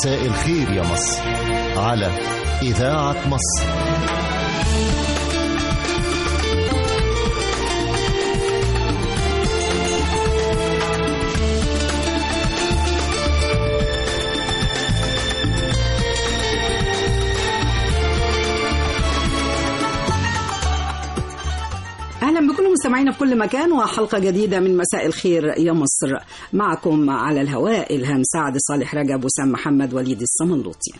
مساء الخير يا مصر على إذاعة مصر اهلا بكل مستمعينا في كل مكان وحلقه جديده من مساء الخير يا مصر معكم على الهواء الهام سعد صالح رجب وسام محمد وليد الصمنلوطي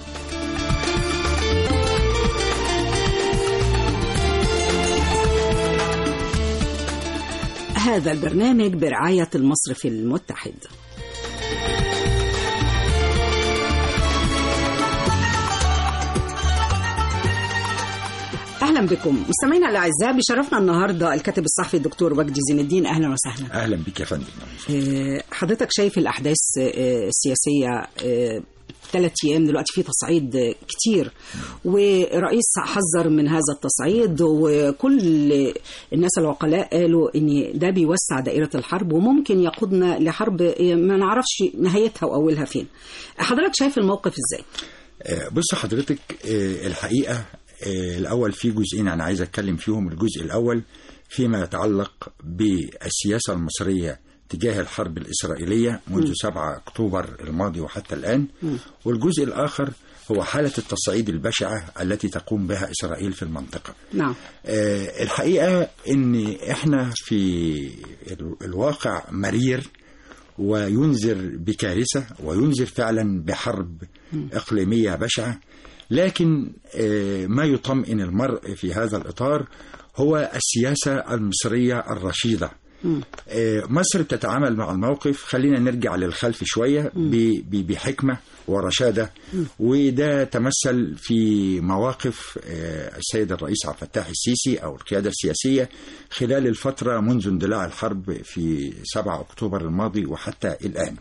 هذا البرنامج برعايه المصرف المتحد اهلا بكم مستمعينا الاعزاء بيشرفنا النهارده الكاتب الصحفي الدكتور وجدي زين الدين اهلا وسهلا اهلا بك يا فندم آه، حضرتك شايف الاحداث آه، السياسيه ثلاث ايام دلوقتي في تصعيد آه، كتير ورئيس حذر من هذا التصعيد وكل الناس العقلاء قالوا ان ده بيوسع دائره الحرب وممكن يقودنا لحرب آه، ما نعرفش نهايتها واولها فين حضرتك شايف الموقف ازاي آه، بص حضرتك آه، الحقيقه آه، الاول في جزئين انا عايز اتكلم فيهم الجزء الاول فيما يتعلق بالسياسه المصريه تجاه الحرب الاسرائيليه منذ 7 اكتوبر الماضي وحتى الان والجزء الاخر هو حاله التصعيد البشعه التي تقوم بها اسرائيل في المنطقه نعم آه، الحقيقه ان احنا في ال- الواقع مرير وينذر بكارثه وينذر فعلا بحرب اقليميه بشعه لكن آه، ما يطمئن المرء في هذا الاطار هو السياسه المصريه الرشيده آه، مصر تتعامل مع الموقف خلينا نرجع للخلف شوية ب- ب- بحكمة ورشادة وده تمثل في مواقف آه، السيد الرئيس عبد الفتاح السيسي أو القيادة السياسية خلال الفترة منذ اندلاع الحرب في 7 أكتوبر الماضي وحتى الآن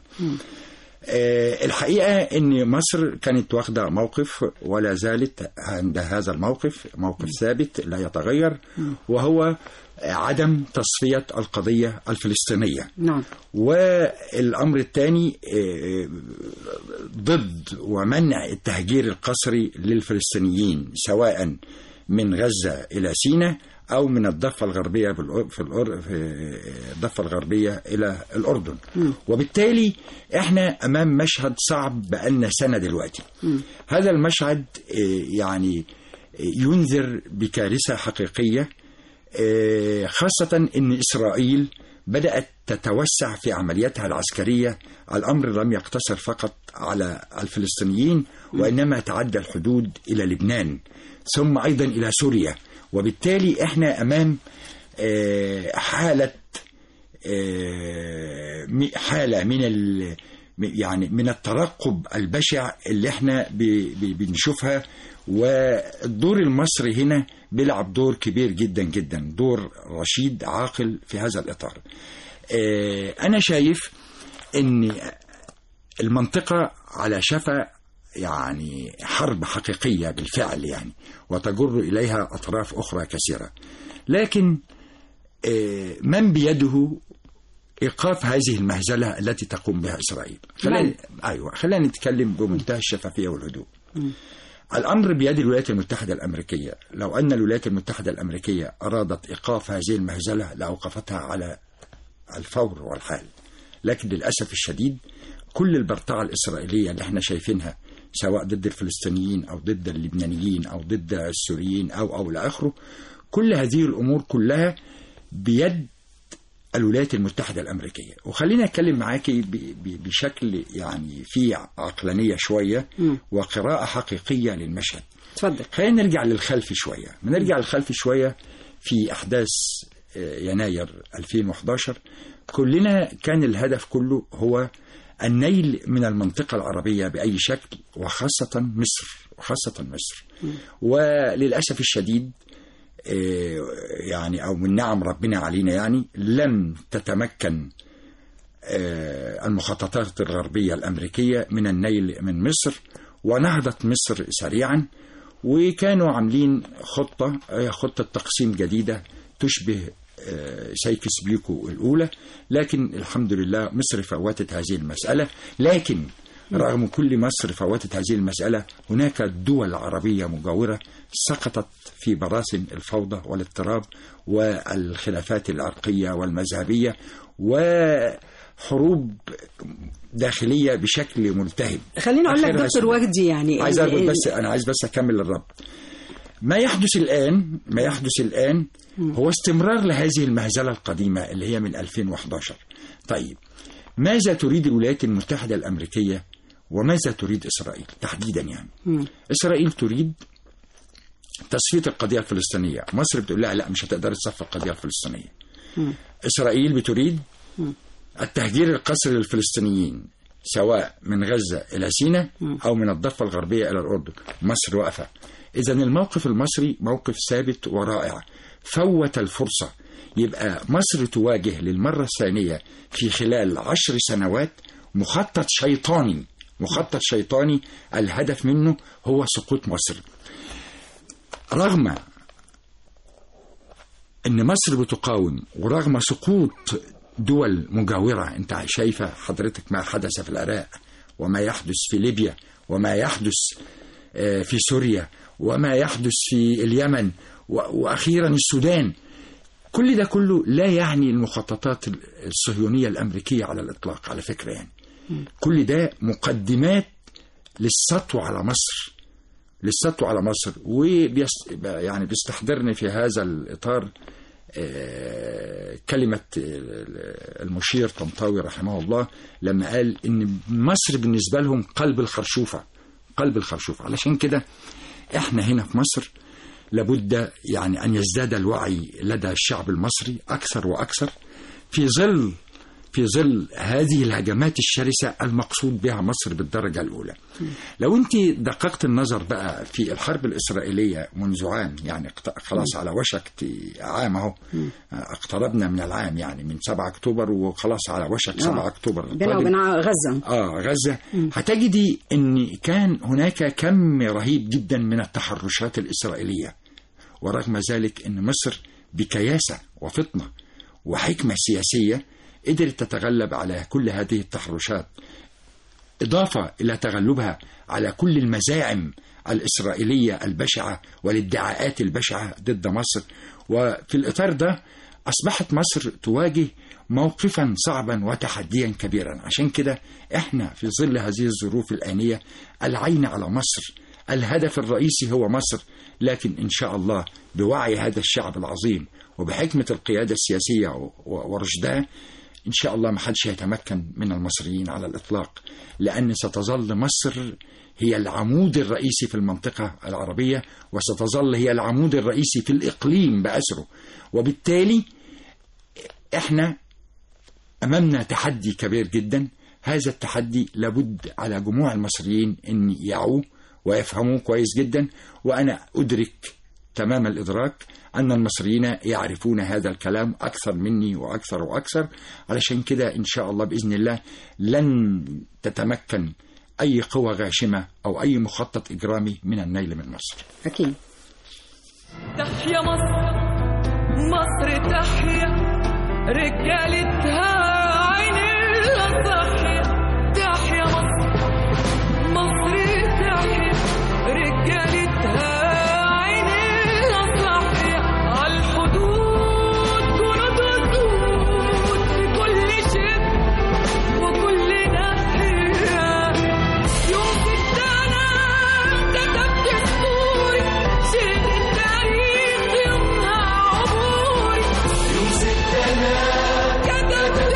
آه، الحقيقة أن مصر كانت واخدة موقف ولا زالت عند هذا الموقف موقف ثابت لا يتغير وهو عدم تصفية القضية الفلسطينية نعم والأمر الثاني آه، ضد ومنع التهجير القسري للفلسطينيين سواء من غزة إلى سيناء أو من الضفة الغربية بالأر- في الأر- في الضفة الغربية إلى الأردن وبالتالي إحنا أمام مشهد صعب بقالنا سنة دلوقتي هذا المشهد آه، يعني آه، ينذر بكارثة حقيقية آه، خاصة أن إسرائيل بدأت تتوسع في عملياتها العسكرية الأمر لم يقتصر فقط على الفلسطينيين وإنما تعدى الحدود إلى لبنان ثم أيضا إلى سوريا وبالتالي إحنا أمام آه، حالة آه، م- حالة من ال يعني من الترقب البشع اللي احنا ب- ب- بنشوفها والدور المصري هنا بيلعب دور كبير جدا جدا دور رشيد عاقل في هذا الإطار آه، أنا شايف أن المنطقة على شفا يعني حرب حقيقية بالفعل يعني وتجر إليها أطراف أخرى كثيرة لكن آه، من بيده ايقاف هذه المهزله التي تقوم بها اسرائيل. خلينا ايوه خلينا نتكلم بمنتهى الشفافيه والهدوء. الامر بيد الولايات المتحده الامريكيه، لو ان الولايات المتحده الامريكيه ارادت ايقاف هذه المهزله لاوقفتها على الفور والحال. لكن للاسف الشديد كل البرطعه الاسرائيليه اللي احنا شايفينها سواء ضد الفلسطينيين او ضد اللبنانيين او ضد السوريين او او الى اخره كل هذه الامور كلها بيد الولايات المتحدة الأمريكية وخلينا أتكلم معاكي ب- ب- بشكل يعني فيه عقلانية شوية وقراءة حقيقية للمشهد اتفضل خلينا نرجع للخلف شوية نرجع للخلف شوية في أحداث آه، يناير 2011 كلنا كان الهدف كله هو النيل من المنطقة العربية بأي شكل وخاصة مصر وخاصة مصر وللأسف الشديد آه، يعني أو من نعم ربنا علينا يعني لم تتمكن آه، المخططات الغربية الأمريكية من النيل من مصر ونهضت مصر سريعا وكانوا عاملين خطة هي خطة تقسيم جديدة تشبه آه، سايكس بيكو الأولى لكن الحمد لله مصر فوتت هذه المسألة لكن رغم كل مصر فوتت هذه المسألة هناك دول عربية مجاورة سقطت في براثن الفوضى والاضطراب والخلافات العرقية والمذهبية وحروب داخلية بشكل ملتهب خليني اقول لك آخرها دكتور سبب. وجدي يعني عايز ال- أقول ال- بس انا عايز بس اكمل الربط ما يحدث الان ما يحدث الان هو استمرار لهذه المهزله القديمه اللي هي من 2011 طيب ماذا تريد الولايات المتحده الامريكيه وماذا تريد اسرائيل تحديدا يعني اسرائيل تريد تصفيه القضيه الفلسطينيه مصر بتقول لها لا مش هتقدر تصفي القضيه الفلسطينيه اسرائيل بتريد التهجير القسري للفلسطينيين سواء من غزة إلى سيناء أو من الضفة الغربية إلى الأردن مصر واقفة إذا الموقف المصري موقف ثابت ورائع فوت الفرصة يبقى مصر تواجه للمرة الثانية في خلال عشر سنوات مخطط شيطاني مخطط شيطاني الهدف منه هو سقوط مصر رغم ان مصر بتقاوم ورغم سقوط دول مجاورة انت شايفة حضرتك ما حدث في العراق وما يحدث في ليبيا وما يحدث آه، في سوريا وما يحدث في اليمن و- واخيرا السودان كل ده كله لا يعني المخططات الصهيونية الأمريكية على الإطلاق على فكرة يعني كل ده مقدمات للسطو على مصر للسطو على مصر وبيس يعني بيستحضرني في هذا الإطار آه، كلمة المشير طنطاوي رحمه الله لما قال إن مصر بالنسبة لهم قلب الخرشوفة قلب الخرشوفة علشان كده إحنا هنا في مصر لابد يعني أن يزداد الوعي لدى الشعب المصري أكثر وأكثر في ظل في ظل هذه الهجمات الشرسة المقصود بها مصر بالدرجة الأولى لو أنت دققت النظر بقى في الحرب الإسرائيلية منذ عام يعني اقت- خلاص على وشك ت- عام أهو اقتربنا من العام يعني من 7 أكتوبر وخلاص على وشك 7 أكتوبر بينها القادم. وبين غزة اه غزه هتجدي ان كان هناك كم رهيب جدا من التحرشات الاسرائيليه ورغم ذلك ان مصر بكياسه وفطنه وحكمه سياسيه قدرت تتغلب على كل هذه التحرشات إضافة إلى تغلبها على كل المزاعم الإسرائيلية البشعة والادعاءات البشعة ضد مصر وفي الإطار ده أصبحت مصر تواجه موقفا صعبا وتحديا كبيرا عشان كده احنا في ظل هذه الظروف الآنية العين على مصر الهدف الرئيسي هو مصر لكن إن شاء الله بوعي هذا الشعب العظيم وبحكمة القيادة السياسية و- ورشدها إن شاء الله ما حدش هيتمكن من المصريين على الإطلاق لأن ستظل مصر هي العمود الرئيسي في المنطقة العربية وستظل هي العمود الرئيسي في الإقليم بأسره وبالتالي إحنا أمامنا تحدي كبير جدا هذا التحدي لابد على جموع المصريين أن يعوه ويفهموه كويس جدا وأنا أدرك تمام الإدراك أن المصريين يعرفون هذا الكلام أكثر مني وأكثر وأكثر علشان كده إن شاء الله بإذن الله لن تتمكن أي قوة غاشمة أو أي مخطط إجرامي من النيل من مصر أكيد تحيا مصر مصر تحيا رجالتها عينيها صاحية تحيا مصر مصر تحيا رجالتها عينيها صاحية عالحدود جنود وسود في كل شبر وكل ناحية يوم السنة كتبت اسطوري شيل التاريخ يومها عبوري يوم ستنا كتبت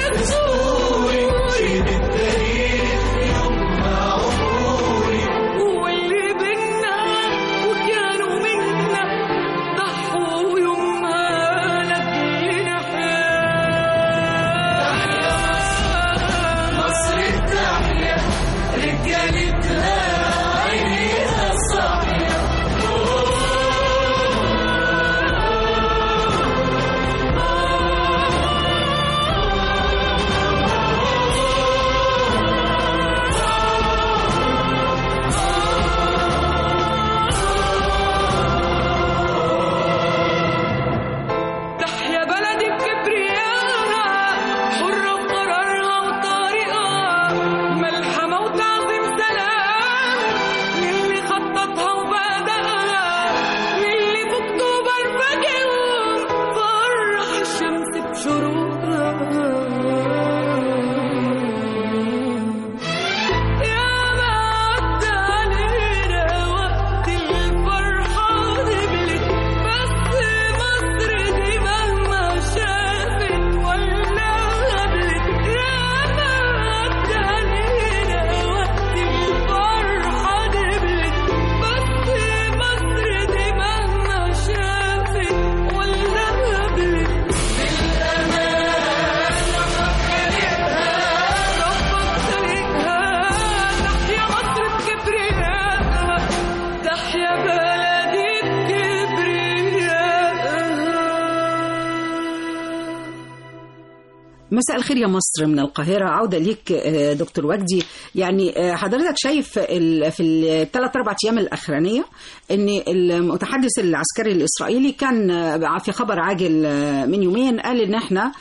مساء الخير يا مصر من القاهرة عودة ليك آه، دكتور وجدي يعني آه، حضرتك شايف ال- في الثلاث أربع أيام الأخرانية أن المتحدث العسكري الإسرائيلي كان آه، في خبر عاجل آه، من يومين قال أن احنا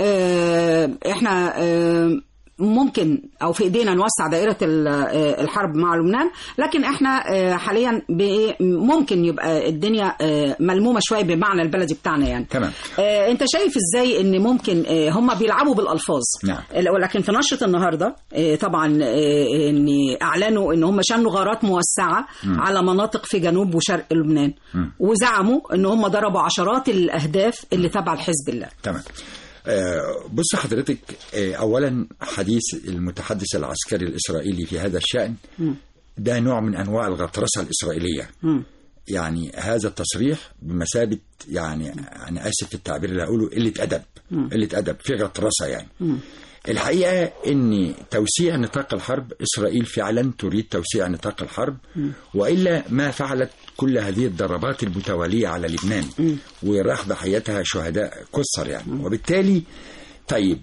آه، احنا آه، ممكن او في ايدينا نوسع دائره ال- آه، الحرب مع لبنان لكن احنا آه، حاليا ب- ممكن يبقى الدنيا آه، ملمومه شويه بمعنى البلدي بتاعنا يعني تمام. آه، انت شايف ازاي ان ممكن آه، هم بيلعبوا بالالفاظ نعم. آه، ولكن في نشره النهارده آه، طبعا آه، ان اعلنوا ان هم شنوا غارات موسعه على مناطق في جنوب وشرق لبنان وزعموا ان هم ضربوا عشرات الاهداف اللي تبع الحزب الله تمام آه، بص حضرتك آه، اولا حديث المتحدث العسكري الاسرائيلي في هذا الشان ده نوع من انواع الغطرسه الاسرائيليه يعني هذا التصريح بمثابه يعني انا اسف في التعبير اللي هقوله قله ادب قله ادب في غطرسه يعني الحقيقه ان توسيع نطاق الحرب اسرائيل فعلا تريد توسيع نطاق الحرب والا ما فعلت كل هذه الضربات المتواليه على لبنان وراح بحياتها شهداء كسر يعني وبالتالي طيب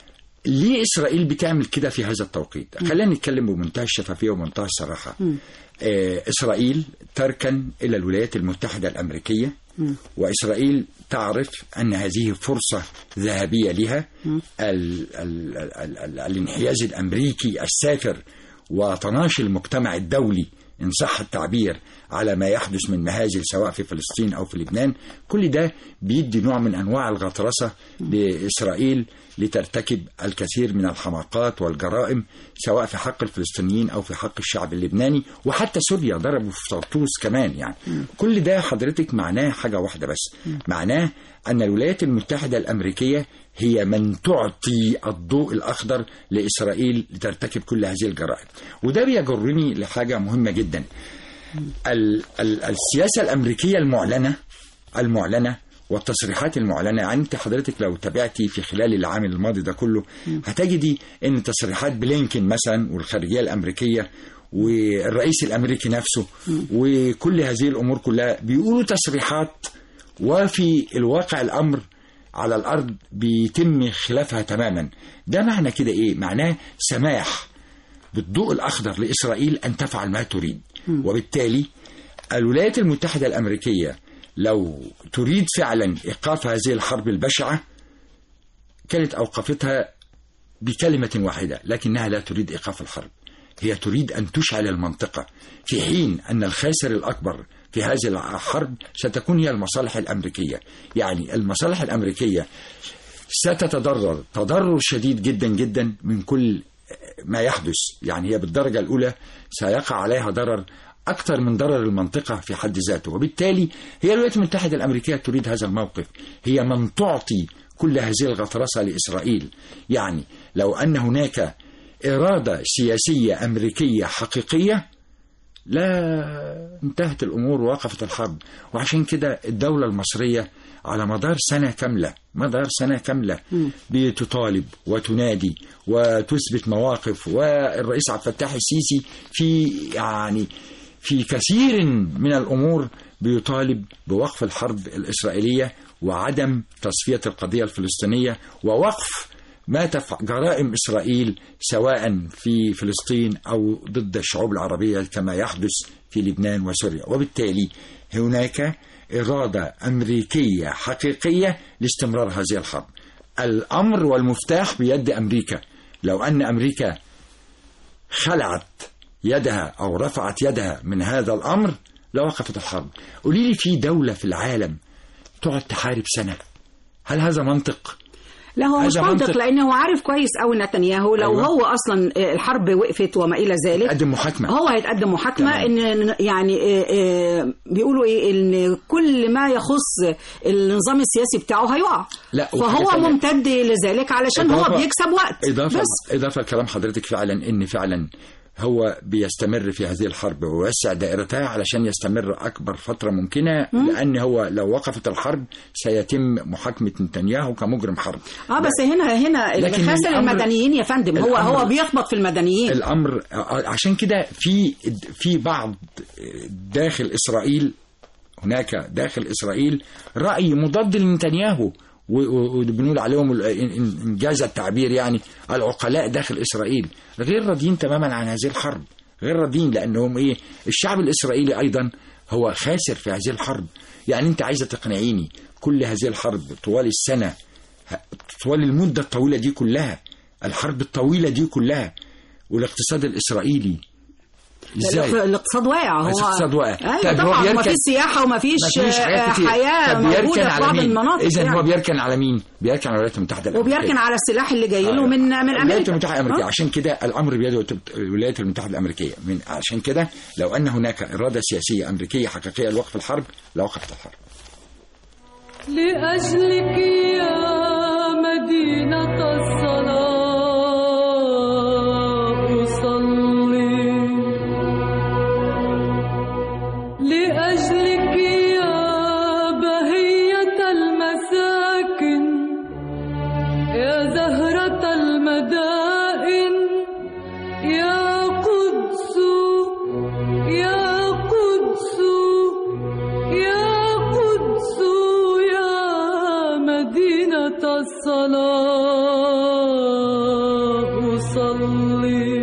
ليه اسرائيل بتعمل كده في هذا التوقيت؟ خلينا نتكلم بمنتهى الشفافيه ومنتهى الصراحه. آه اسرائيل تركن الى الولايات المتحده الامريكيه واسرائيل تعرف ان هذه فرصه ذهبيه لها ال ال ال ال ال الانحياز الامريكي السافر وطناش المجتمع الدولي ان صح التعبير على ما يحدث من مهازل سواء في فلسطين او في لبنان كل ده بيدي نوع من انواع الغطرسه لاسرائيل لترتكب الكثير من الحماقات والجرائم سواء في حق الفلسطينيين او في حق الشعب اللبناني وحتى سوريا ضربوا في طرطوس كمان يعني كل ده حضرتك معناه حاجه واحده بس معناه ان الولايات المتحده الامريكيه هي من تعطي الضوء الاخضر لاسرائيل لترتكب كل هذه الجرائم وده بيجرني لحاجه مهمه جدا ال ال السياسه الامريكيه المعلنه المعلنه والتصريحات المعلنه يعني انت حضرتك لو تابعتي في خلال العام الماضي ده كله هتجدي ان تصريحات بلينكن مثلا والخارجيه الامريكيه والرئيس الامريكي نفسه وكل هذه الامور كلها بيقولوا تصريحات وفي الواقع الامر على الارض بيتم خلافها تماما ده معنى كده ايه معناه سماح بالضوء الاخضر لاسرائيل ان تفعل ما تريد وبالتالي الولايات المتحده الامريكيه لو تريد فعلا ايقاف هذه الحرب البشعه كانت اوقفتها بكلمه واحده لكنها لا تريد ايقاف الحرب هي تريد ان تشعل المنطقه في حين ان الخاسر الاكبر في هذه الحرب ستكون هي المصالح الامريكيه يعني المصالح الامريكيه ستتضرر تضرر شديد جدا جدا من كل ما يحدث يعني هي بالدرجة الأولى سيقع عليها ضرر أكثر من ضرر المنطقة في حد ذاته وبالتالي هي الولايات المتحدة الأمريكية تريد هذا الموقف هي من تعطي كل هذه الغطرسة لإسرائيل يعني لو أن هناك إرادة سياسية أمريكية حقيقية لا انتهت الامور ووقفت الحرب وعشان كده الدوله المصريه على مدار سنه كامله مدار سنه كامله بتطالب وتنادي وتثبت مواقف والرئيس عبد الفتاح السيسي في يعني في كثير من الامور بيطالب بوقف الحرب الاسرائيليه وعدم تصفيه القضيه الفلسطينيه ووقف ما تفعل جرائم إسرائيل سواء في فلسطين أو ضد الشعوب العربية كما يحدث في لبنان وسوريا وبالتالي هناك إرادة أمريكية حقيقية لاستمرار هذه الحرب الأمر والمفتاح بيد أمريكا لو أن أمريكا خلعت يدها أو رفعت يدها من هذا الأمر لوقفت الحرب قولي لي في دولة في العالم تقعد تحارب سنة هل هذا منطق؟ لا هو مش هذا منطق منطق. لانه عارف كويس قوي نتنياهو لو أيوة. هو اصلا الحرب وقفت وما الى ذلك قدم محاكمة هو هيتقدم محاكمه تمام. ان يعني آه، آه، بيقولوا ايه ان كل ما يخص النظام السياسي بتاعه هيقع لا، وحاجة فهو تانية. ممتد لذلك علشان هو إضافة- بيكسب وقت إضافة بس إضافة لكلام حضرتك فعلا إن فعلا هو بيستمر في هذه الحرب ويوسع دائرتها علشان يستمر أكبر فترة ممكنة لأن هو لو وقفت الحرب سيتم محاكمة نتنياهو كمجرم حرب اه بس هنا هنا اللي لكن خاسر الأمر- المدنيين يا فندم هو الأمر- هو بيخبط في المدنيين الامر عشان كده في في بعض داخل اسرائيل هناك داخل اسرائيل راي مضاد لنتنياهو و- و- وبنقول عليهم ال- إن- إن- انجاز التعبير يعني العقلاء داخل اسرائيل غير راضيين تماما عن هذه الحرب غير راضيين لانهم ايه الشعب الاسرائيلي ايضا هو خاسر في هذه الحرب يعني انت عايزه تقنعيني كل هذه الحرب طوال السنه ه- طوال المده الطويله دي كلها الحرب الطويله دي كلها والاقتصاد الاسرائيلي ازاي الاقتصاد واقع هو الاقتصاد واقع. ايوه طب هو طبعا ما بيركن- فيش سياحه وما فيش مفيش حاجات كتير. حياه طب بيركن موجوده في على بعض مين؟ المناطق اذا يعني. هو بيركن على مين؟ بيركن على الولايات المتحده الامريكيه وبيركن على السلاح اللي جاي له أيوة. من من الولايات امريكا المتحده الامريكيه آه. عشان كده الامر بيد الولايات المتحده الامريكيه من عشان كده لو ان هناك اراده سياسيه امريكيه حقيقيه لوقف الحرب لوقفت الحرب لأجلك يا مدينة الصلاة أصلي لأجلك يا بهية المساكن يا زهرة المدائن يا قدس يا قدس يا قدس يا مدينة الصلاة أصلي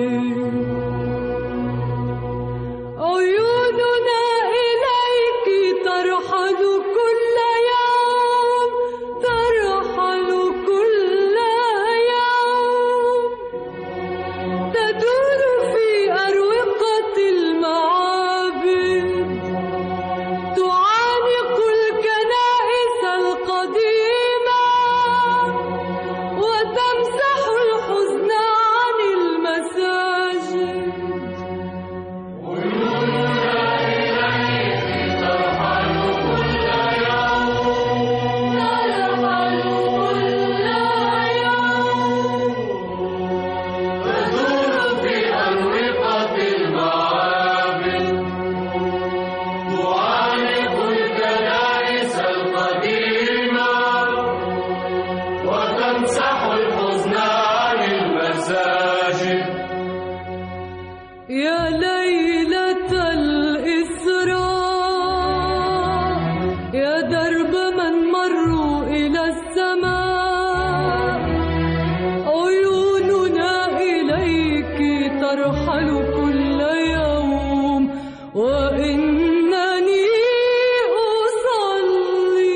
عيوننا إليك ترحل كل يوم ترحل كل يوم تدور في أروقة المعابد تعانق الكنائس القديمة وتمسح الحزن عن المساجد ترحل كل يوم يا ليلة الإسراء يا درب من مروا إلى السماء عيوننا إليك ترحل كل يوم وإنني أصلي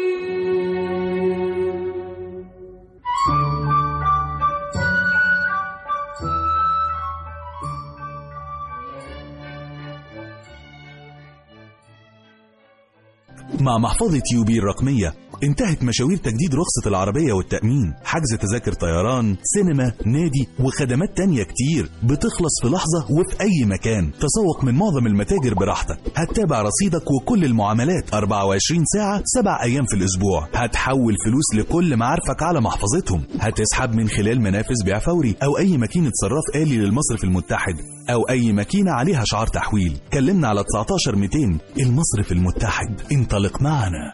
مع محفظة يوبي الرقمية انتهت مشاوير تجديد رخصة العربية والتأمين حجز تذاكر طيران سينما نادي وخدمات تانية كتير بتخلص في لحظة وفي أي مكان تسوق من معظم المتاجر براحتك هتتابع رصيدك وكل المعاملات 24 ساعة 7 أيام في الأسبوع هتحول فلوس لكل معارفك على محفظتهم هتسحب من خلال منافذ بيع فوري أو أي ماكينة صراف آلي للمصرف المتحد أو أي ماكينة عليها شعار تحويل كلمنا على 19 200 المصرف المتحد انطلق معنا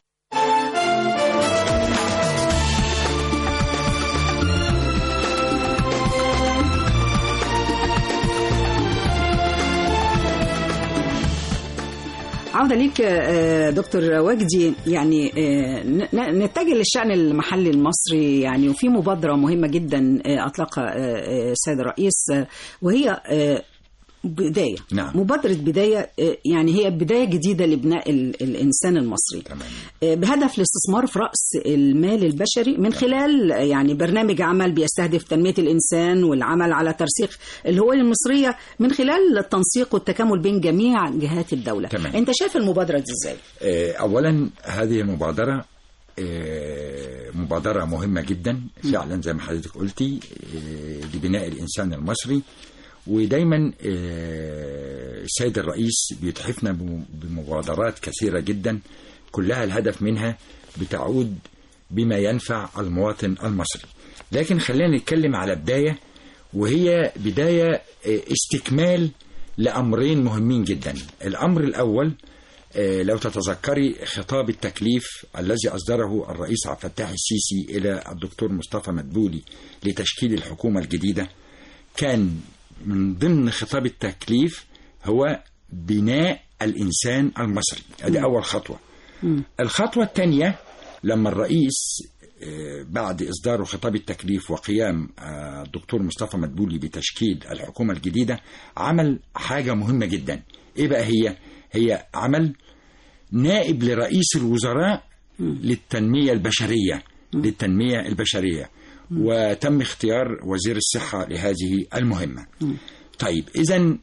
عودة ليك آه، دكتور وجدي يعني آه، ن- ن- نتجه للشأن المحلي المصري يعني وفي مبادرة مهمة جدا آه، أطلقها آه، آه، السيد الرئيس آه، وهي آه، بداية نعم. مبادرة بداية آه، يعني هي بداية جديدة لبناء ال- الإنسان المصري تمام آه، بهدف الاستثمار في رأس المال البشري من خلال آه، يعني برنامج عمل بيستهدف تنمية الإنسان والعمل على ترسيخ الهوية المصرية من خلال التنسيق والتكامل بين جميع جهات الدولة تمام. أنت شايف المبادرة دي إزاي؟ آه، اولا هذه المبادره آه، مبادرة مهمة جدا فعلا زي ما حضرتك قلتي آه، لبناء الإنسان المصري ودايما آه، السيد الرئيس بيتحفنا بم- بمبادرات كثيرة جدا كلها الهدف منها بتعود بما ينفع المواطن المصري لكن خلينا نتكلم على بداية وهي بداية آه، استكمال لأمرين مهمين جدا الأمر الأول آه، لو تتذكري خطاب التكليف الذي أصدره الرئيس عبد الفتاح السيسي إلى الدكتور مصطفى مدبولي لتشكيل الحكومة الجديدة كان من ضمن خطاب التكليف هو بناء الإنسان المصري هذه أول خطوة الخطوة الثانية لما الرئيس آه، بعد إصدار خطاب التكليف وقيام آه، الدكتور مصطفى مدبولي بتشكيل الحكومة الجديدة عمل حاجة مهمة جدا إيه بقى هي؟ هي عمل نائب لرئيس الوزراء للتنمية البشرية للتنمية البشرية وتم اختيار وزير الصحة لهذه المهمة طيب إذا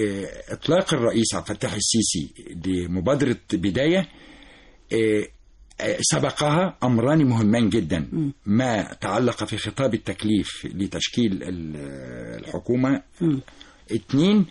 إطلاق الرئيس عبد الفتاح السيسي لمبادرة بداية آه، آه، سبقها أمران مهمان جدا ما تعلق في خطاب التكليف لتشكيل ال- الحكومة اثنين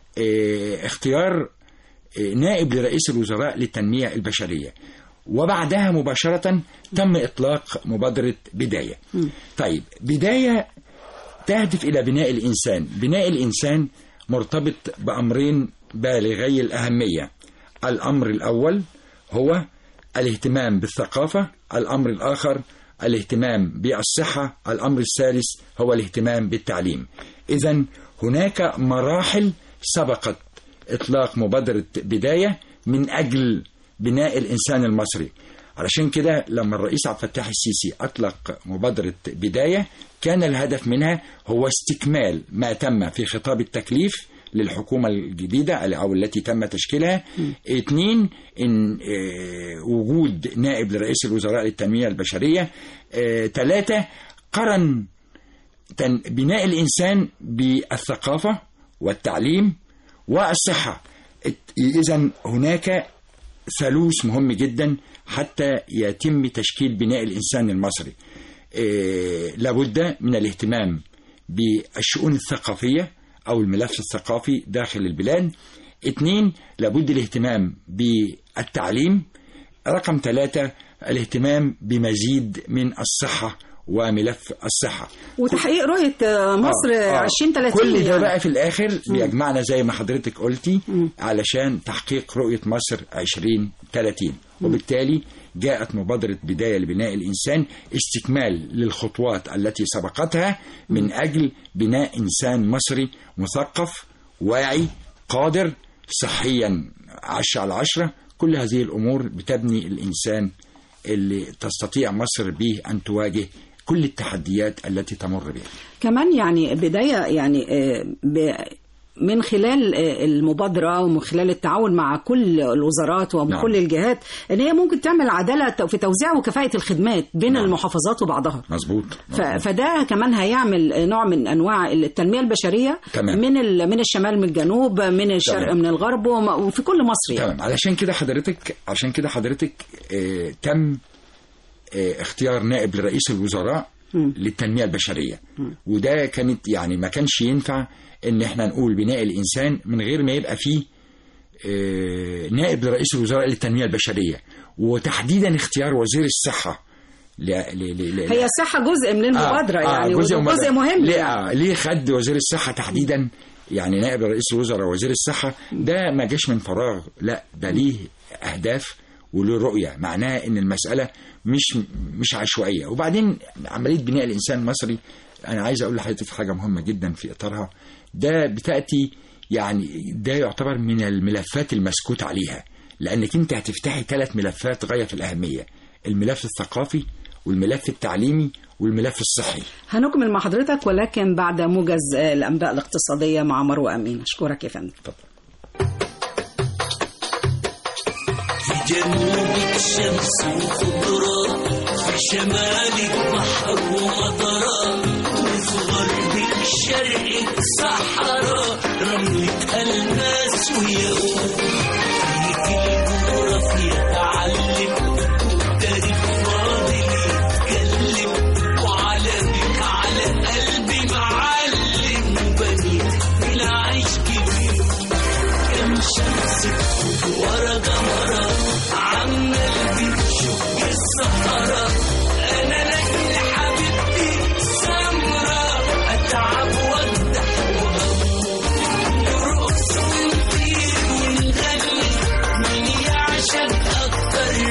آه، اختيار آه، نائب لرئيس الوزراء للتنمية البشرية وبعدها مباشرة تم إطلاق مبادرة بداية طيب بداية تهدف إلى بناء الإنسان بناء الإنسان مرتبط بأمرين بالغي الأهمية الأمر الأول هو الاهتمام بالثقافة الأمر الآخر الاهتمام بالصحة الأمر الثالث هو الاهتمام بالتعليم إذا هناك مراحل سبقت إطلاق مبادرة بداية من أجل بناء الإنسان المصري علشان كده لما الرئيس عبد الفتاح السيسي أطلق مبادرة بداية كان الهدف منها هو استكمال ما تم في خطاب التكليف للحكومة الجديدة أو التي تم تشكيلها اثنين إن آه، وجود نائب لرئيس الوزراء للتنمية البشرية آه، ثلاثة قرن تن- بناء الإنسان بالثقافة والتعليم والصحة إذا هناك ثالوث مهم جدا حتى يتم تشكيل بناء الإنسان المصري إيه، لابد من الاهتمام بالشؤون الثقافية أو الملف الثقافي داخل البلاد اثنين لابد الاهتمام بالتعليم رقم ثلاثة الاهتمام بمزيد من الصحة وملف الصحة وتحقيق رؤية آه، مصر آه، آه. 2030 كل ده يعني. بقى في الاخر بيجمعنا زي ما حضرتك قلتي علشان تحقيق رؤيه مصر 2030 وبالتالي جاءت مبادره بدايه لبناء الانسان استكمال للخطوات التي سبقتها من اجل بناء انسان مصري مثقف واعي قادر صحيا عشرة على عشرة كل هذه الامور بتبني الانسان اللي تستطيع مصر به ان تواجه كل التحديات التي تمر بها كمان يعني بداية يعني آه، ب- من خلال آه، المبادرة ومن خلال التعاون مع كل الوزارات ومن نعم. كل الجهات ان هي ممكن تعمل عدالة في توزيع وكفاءة الخدمات بين نعم. المحافظات وبعضها مظبوط ف- فده كمان هيعمل نوع من انواع التنميه البشريه تمام. من ال- من الشمال من الجنوب من الشرق تمام. من الغرب وم- وفي كل مصر يعني تمام علشان كده حضرتك عشان كده حضرتك آه تم آه اختيار نائب لرئيس الوزراء للتنمية البشرية وده كانت يعني ما كانش ينفع ان احنا نقول بناء الانسان من غير ما يبقى فيه آه نائب لرئيس الوزراء للتنمية البشرية وتحديدا اختيار وزير الصحة ل... ل... ل... ل... هي الصحه جزء من المبادره آه يعني جزء, وده جزء مهم ليه, يعني. آه ليه خد وزير الصحة تحديدا يعني نائب رئيس الوزراء وزير الصحة ده ما جاش من فراغ لا ده ليه أهداف وله رؤية معناه إن المسألة مش مش عشوائية وبعدين عملية بناء الإنسان المصري أنا عايز أقول لحضرتك حاجة مهمة جدا في إطارها ده بتأتي يعني ده يعتبر من الملفات المسكوت عليها لأنك أنت هتفتحي ثلاث ملفات غاية في الأهمية الملف الثقافي والملف التعليمي والملف الصحي هنكمل مع حضرتك ولكن بعد موجز آه، الانباء الاقتصاديه مع مروه امين اشكرك يا فندم في جنوبك شمس وخضرة في شمالك بحر ومطرة وفي غربك شرقك صحراء رملة ألماس وياقوت فيك الجغرافيا تعلم والتاريخ فاضل يتكلم وعلمك على قلبي معلم وبنيت بالعيش كبير كم شمس ورا قمرة عمال بتشق الصحراء أنا لك حبيبتي سمرة أتعب وأفتح وأموت نرقص ونطير ونغني مين يعشق أكتر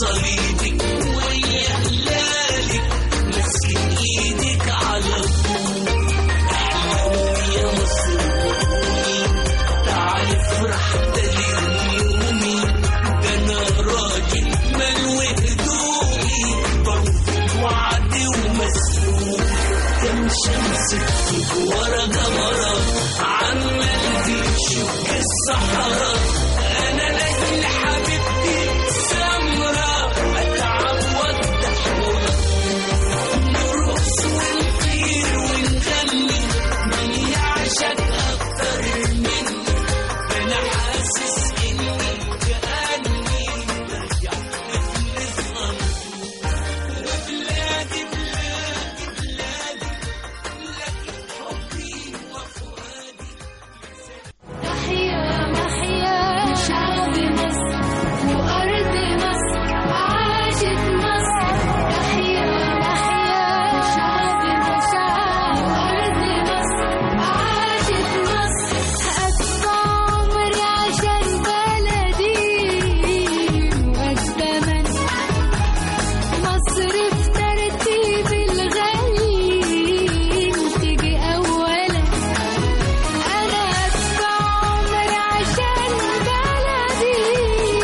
صليبك ويا هلالك ماسكين ايدك على طول احلامي يا مصر قومي تعالي افرح ده يومي ده انا راجل ملو هدومي برفض وعدي ومسؤول كم شمس تجيب ورا جمرة عمال بيشك الصحراء انا لاجل حبيبتي سمرة اتعب واتحول نرقص ونطير ونغني مين يعشق اكتر مني انا حاسس اني كاني برجع طفل صغير بلادي بلادي بلادي لكن حبي وفؤادي تحيا محيا شعب مصر وأرض مصر عاشت مصر تحيا محيا شعب مصر وأرض مصر عاشت مصر أدفع عمري عشان بلدي والزمن مصر في ترتيب الغالي تيجي أولا أنا أدفع عمري عشان بلدي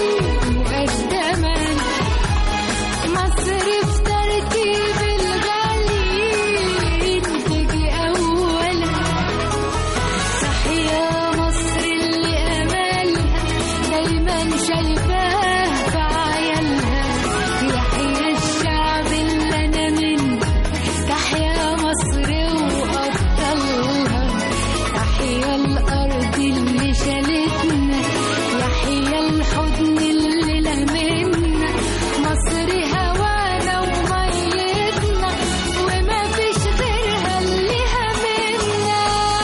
مقدما مصر في ترتيب الغالي تجي أولا تحيا مصر اللي أملها دايما شايفاه في عيالها يحيى الشعب اللي أنا منه تحيا مصر وأبطالها تحيا الأرض اللي شالتنا يحيا الحضن اللي لمنا مصر هوانا وميتنا وما فيش غيرها اللي همنا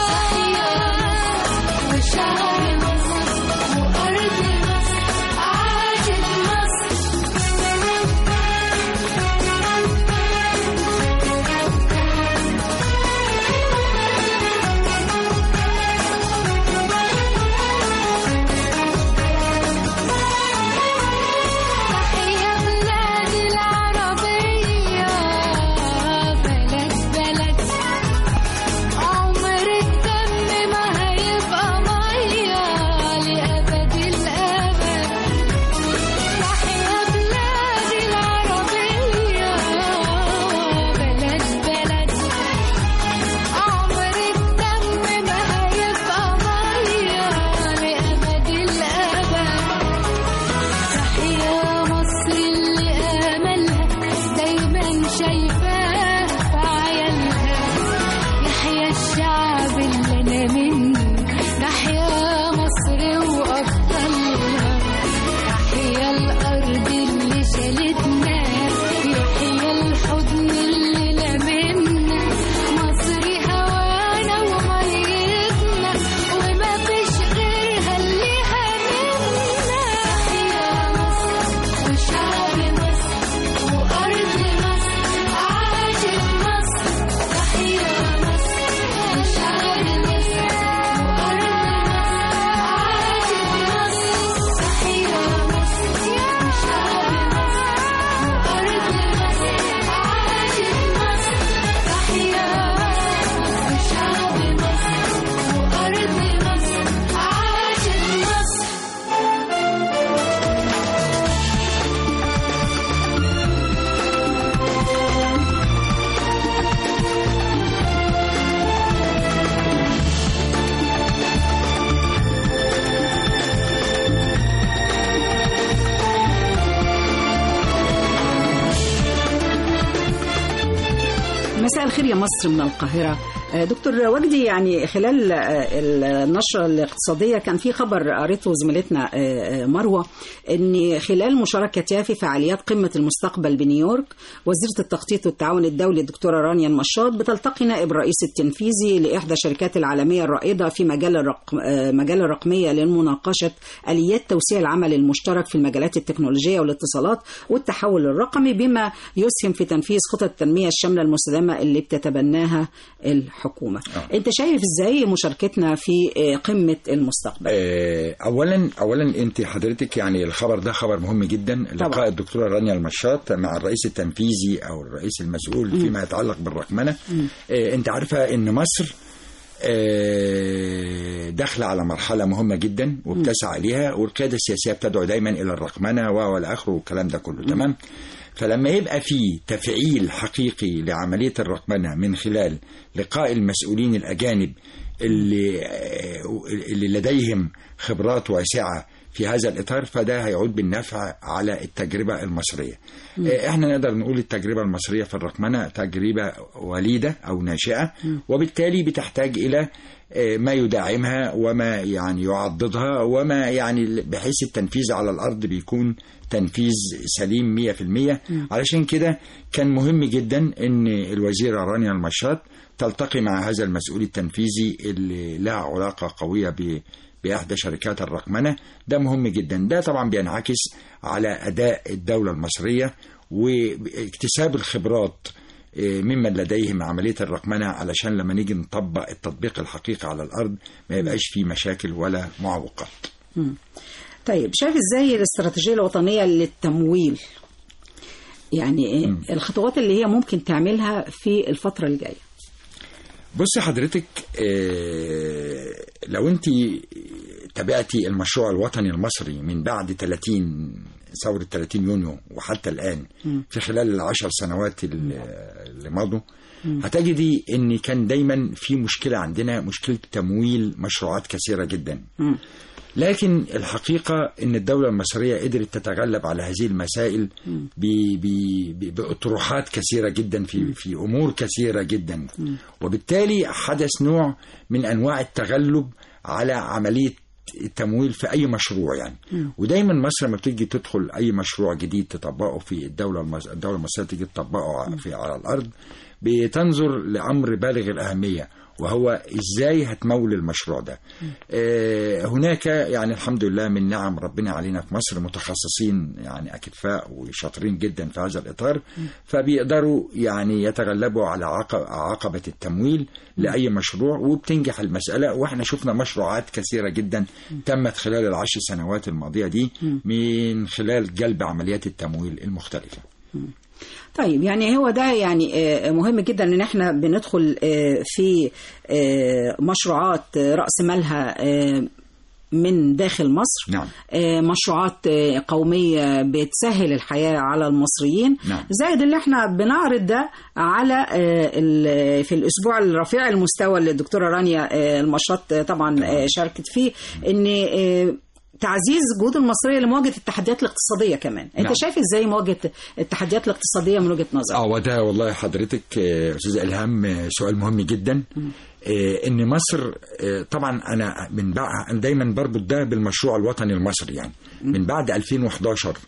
تحيا مصر وشعب مصر وأرض مصر عاشت تحيا بلادي العربية بلد بلد عمر الدم ما هيبقى مية لأبد الأبد تحيا بلادي العربية بلد بلد عمر الدم ما هيبقى مية لأبد الأبد تحيا مصر اللي آملها دايما شايفاه في عيالها يحيى الشعب اللي أنا منه تحيا مصر وأبطالها تحيا الأرض اللي شالتنا يحيى الحضن اللي لمنا مصر هوانا وميتنا وما فيش غيرها اللي همنا تحيا مصر وشعب مصر وأرض مصر عاشت مصر تحيا مصر وشعب مصر وأرض مصر عاشت مصر تحيا مصر وشعب مصر وأرض مصر عاشت مصر تحيا مصر وشعب مصر وأرض مصر عاشت مصر مساء الخير يا مصر من القاهرة آه، دكتور وجدي يعني خلال آه، النشرة الاقتصادية كان في خبر قريته زميلتنا آه، آه، مروة ان خلال مشاركتها في فعاليات قمة المستقبل بنيويورك وزيرة التخطيط والتعاون الدولي الدكتورة رانيا المشاط بتلتقي نائب الرئيس التنفيذي لإحدى الشركات العالمية الرائدة في مجال الرقم آه، مجال الرقمية لمناقشة آليات توسيع العمل المشترك في المجالات التكنولوجية والاتصالات والتحول الرقمي بما يسهم في تنفيذ خطط التنمية الشاملة المستدامة اللي بتتبناها الحكومة الحكومة آه. انت شايف ازاي مشاركتنا في آه، قمة المستقبل آه، اولا اولا انت حضرتك يعني الخبر ده خبر مهم جدا لقاء الدكتوره رانيا المشاط مع الرئيس التنفيذي او الرئيس المسؤول فيما يتعلق بالرقمنه آه، انت عارفه ان مصر آه، داخله على مرحله مهمه جدا وبتسعى ليها والقياده السياسيه بتدعو دايما الى الرقمنه و- والى اخره والكلام ده كله تمام فلما يبقى في تفعيل حقيقي لعمليه الرقمنه من خلال لقاء المسؤولين الاجانب اللي آه، اللي لديهم خبرات واسعه في هذا الاطار فده هيعود بالنفع على التجربه المصريه. آه، احنا نقدر نقول التجربه المصريه في الرقمنه تجربه وليده او ناشئه وبالتالي بتحتاج الى آه، ما يدعمها وما يعني يعضدها وما يعني بحيث التنفيذ على الارض بيكون تنفيذ سليم 100% علشان كده كان مهم جدا ان الوزيره رانيا المشاط تلتقي مع هذا المسؤول التنفيذي اللي لها علاقه قويه ب بإحدى شركات الرقمنة ده مهم جدا ده طبعا بينعكس على أداء الدولة المصرية واكتساب الخبرات آه، ممن لديهم عملية الرقمنة علشان لما نيجي نطبق التطبيق الحقيقي على الأرض ما يبقاش فيه مشاكل ولا معوقات طيب شايف ازاي الاستراتيجية الوطنية للتمويل يعني إيه الخطوات اللي هي ممكن تعملها في الفترة اللي جاية بص حضرتك آه، لو انت تابعتي المشروع الوطني المصري من بعد 30 ثورة 30 يونيو وحتى الآن في خلال العشر سنوات ال- اللي مضوا هتجدي ان كان دايما في مشكلة عندنا مشكلة تمويل مشروعات كثيرة جدا لكن الحقيقة ان الدولة المصرية قدرت تتغلب على هذه المسائل ب- ب- ب- بأطروحات كثيرة جدا في في امور كثيرة جدا وبالتالي حدث نوع من انواع التغلب على عملية التمويل في اي مشروع يعني ودايما مصر لما بتيجي تدخل اي مشروع جديد تطبقه في الدوله المص... الدوله المصريه تيجي تطبقه في على الارض بتنظر لامر بالغ الاهميه وهو ازاي هتمول المشروع ده آه هناك يعني الحمد لله من نعم ربنا علينا في مصر متخصصين يعني اكفاء وشاطرين جدا في هذا الاطار فبيقدروا يعني يتغلبوا على عق- عقبه التمويل لاي مشروع وبتنجح المساله واحنا شفنا مشروعات كثيره جدا تمت خلال العشر سنوات الماضيه دي من خلال جلب عمليات التمويل المختلفه طيب يعني هو ده يعني آه، مهم جدا ان احنا بندخل آه، في آه، مشروعات آه، راس مالها آه، من داخل مصر نعم. آه، مشروعات آه، قومية بتسهل الحياة على المصريين نعم. زائد اللي احنا بنعرض ده على آه، ال- في الأسبوع الرفيع المستوى اللي الدكتورة رانيا آه، المشاط آه، طبعا آه، شاركت فيه ان آه، تعزيز جهود المصرية لمواجهة التحديات الاقتصادية كمان انت نعم. شايف ازاي مواجهة التحديات الاقتصادية من وجهة نظرك اه وده والله حضرتك آه، استاذ الهام آه، سؤال مهم جدا آه، ان مصر آه، طبعا انا من بعد أنا دايما بربط ده بالمشروع الوطني المصري يعني من بعد 2011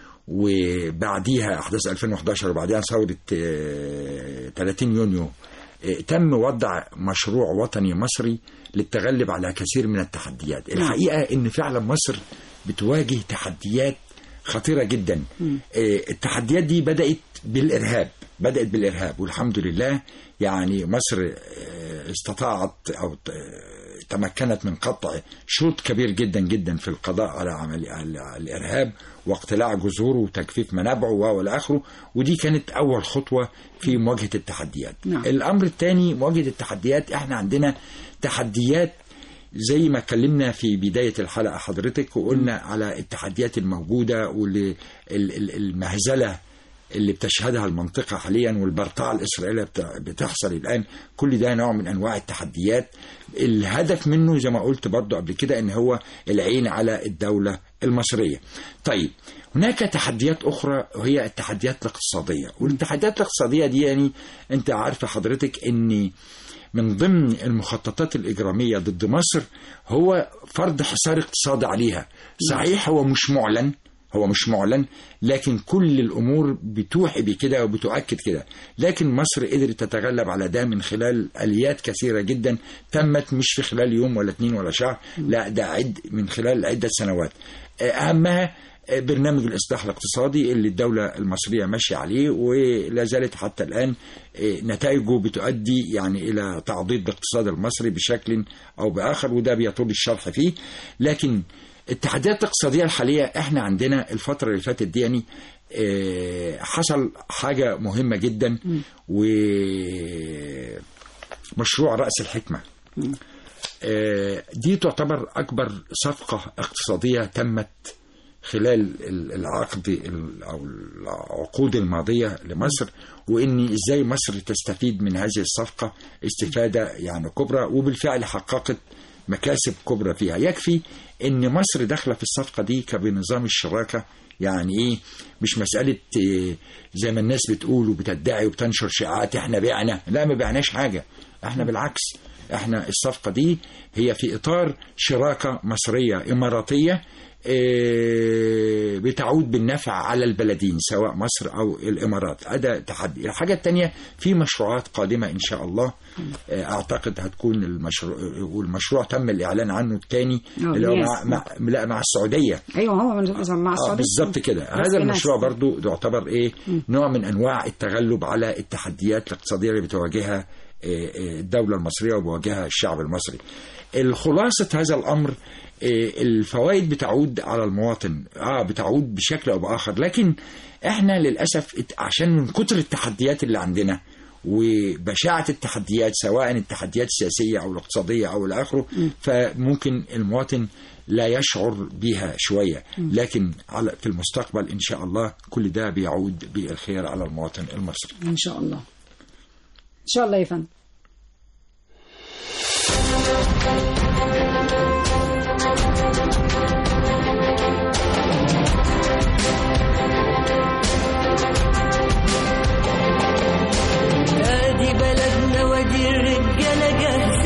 وبعديها احداث 2011 وبعديها ثوره آه، 30 يونيو آه، تم وضع مشروع وطني مصري للتغلب على كثير من التحديات الحقيقه ان فعلا مصر بتواجه تحديات خطيرة جدا آه، التحديات دي بدأت بالإرهاب بدأت بالإرهاب والحمد لله يعني مصر آه، استطاعت أو ت- آه، تمكنت من قطع شوط كبير جدا جدا في القضاء على عمل على على الإرهاب واقتلاع جذوره وتجفيف منابعه والى آخره ودي كانت أول خطوة في مواجهة التحديات نعم. الأمر الثاني مواجهة التحديات احنا عندنا تحديات زي ما اتكلمنا في بداية الحلقة حضرتك وقلنا على التحديات الموجودة والمهزلة اللي بتشهدها المنطقة حاليا والبرطعة الإسرائيلية بت- بتحصل الآن كل ده نوع من أنواع التحديات الهدف منه زي ما قلت برضو قبل كده إن هو العين على الدولة المصرية طيب هناك تحديات أخرى وهي التحديات الاقتصادية والتحديات الاقتصادية دي يعني أنت عارفة حضرتك إن من ضمن المخططات الإجرامية ضد مصر هو فرض حصار اقتصادي عليها صحيح هو مش معلن هو مش معلن لكن كل الأمور بتوحي بكده وبتؤكد كده لكن مصر قدرت تتغلب على ده من خلال آليات كثيرة جدا تمت مش في خلال يوم ولا اتنين ولا شهر لا ده عد من خلال عدة سنوات أهمها برنامج الإصلاح الاقتصادي اللي الدولة المصرية ماشية عليه ولا زالت حتى الآن نتائجه بتؤدي يعني إلى تعضيد الاقتصاد المصري بشكل أو بآخر وده بيطول الشرح فيه لكن التحديات الاقتصادية الحالية احنا عندنا الفترة اللي فاتت دي يعني آه، حصل حاجة مهمة جدا ومشروع رأس الحكمة آه، دي تعتبر أكبر صفقة اقتصادية تمت خلال ال- العقد ال- أو العقود الماضية لمصر وإن إزاي مصر تستفيد من هذه الصفقة استفادة يعني كبرى وبالفعل حققت مكاسب كبرى فيها يكفي ان مصر داخله في الصفقه دي كبنظام الشراكه يعني ايه مش مساله إيه زي ما الناس بتقول وبتدعي وبتنشر شائعات احنا بعنا لا ما بعناش حاجه احنا بالعكس احنا الصفقه دي هي في اطار شراكه مصريه اماراتيه إيه، بتعود بالنفع على البلدين سواء مصر او الامارات هذا تحدي الحاجه الثانيه في مشروعات قادمه ان شاء الله آه، اعتقد هتكون المشروع والمشروع تم الاعلان عنه الثاني آه، اللي هو الناس. مع, مع لا مع السعوديه ايوه هو من- مع آه السعوديه بالظبط كده بس هذا في المشروع ناس. برضو يعتبر ايه نوع من انواع التغلب على التحديات الاقتصاديه اللي بتواجهها آه، آه، الدوله المصريه وبيواجهها الشعب المصري الخلاصه هذا الامر آه، الفوائد بتعود على المواطن اه بتعود بشكل او باخر لكن احنا للاسف ات- عشان من كتر التحديات اللي عندنا وبشاعة التحديات سواء التحديات السياسية أو الاقتصادية أو إلى آخره فممكن المواطن لا يشعر بها شوية لكن على في المستقبل إن شاء الله كل ده بيعود بالخير على المواطن المصري ان شاء الله ان شاء الله يا فندم ادي بلدنا وادي الرجاله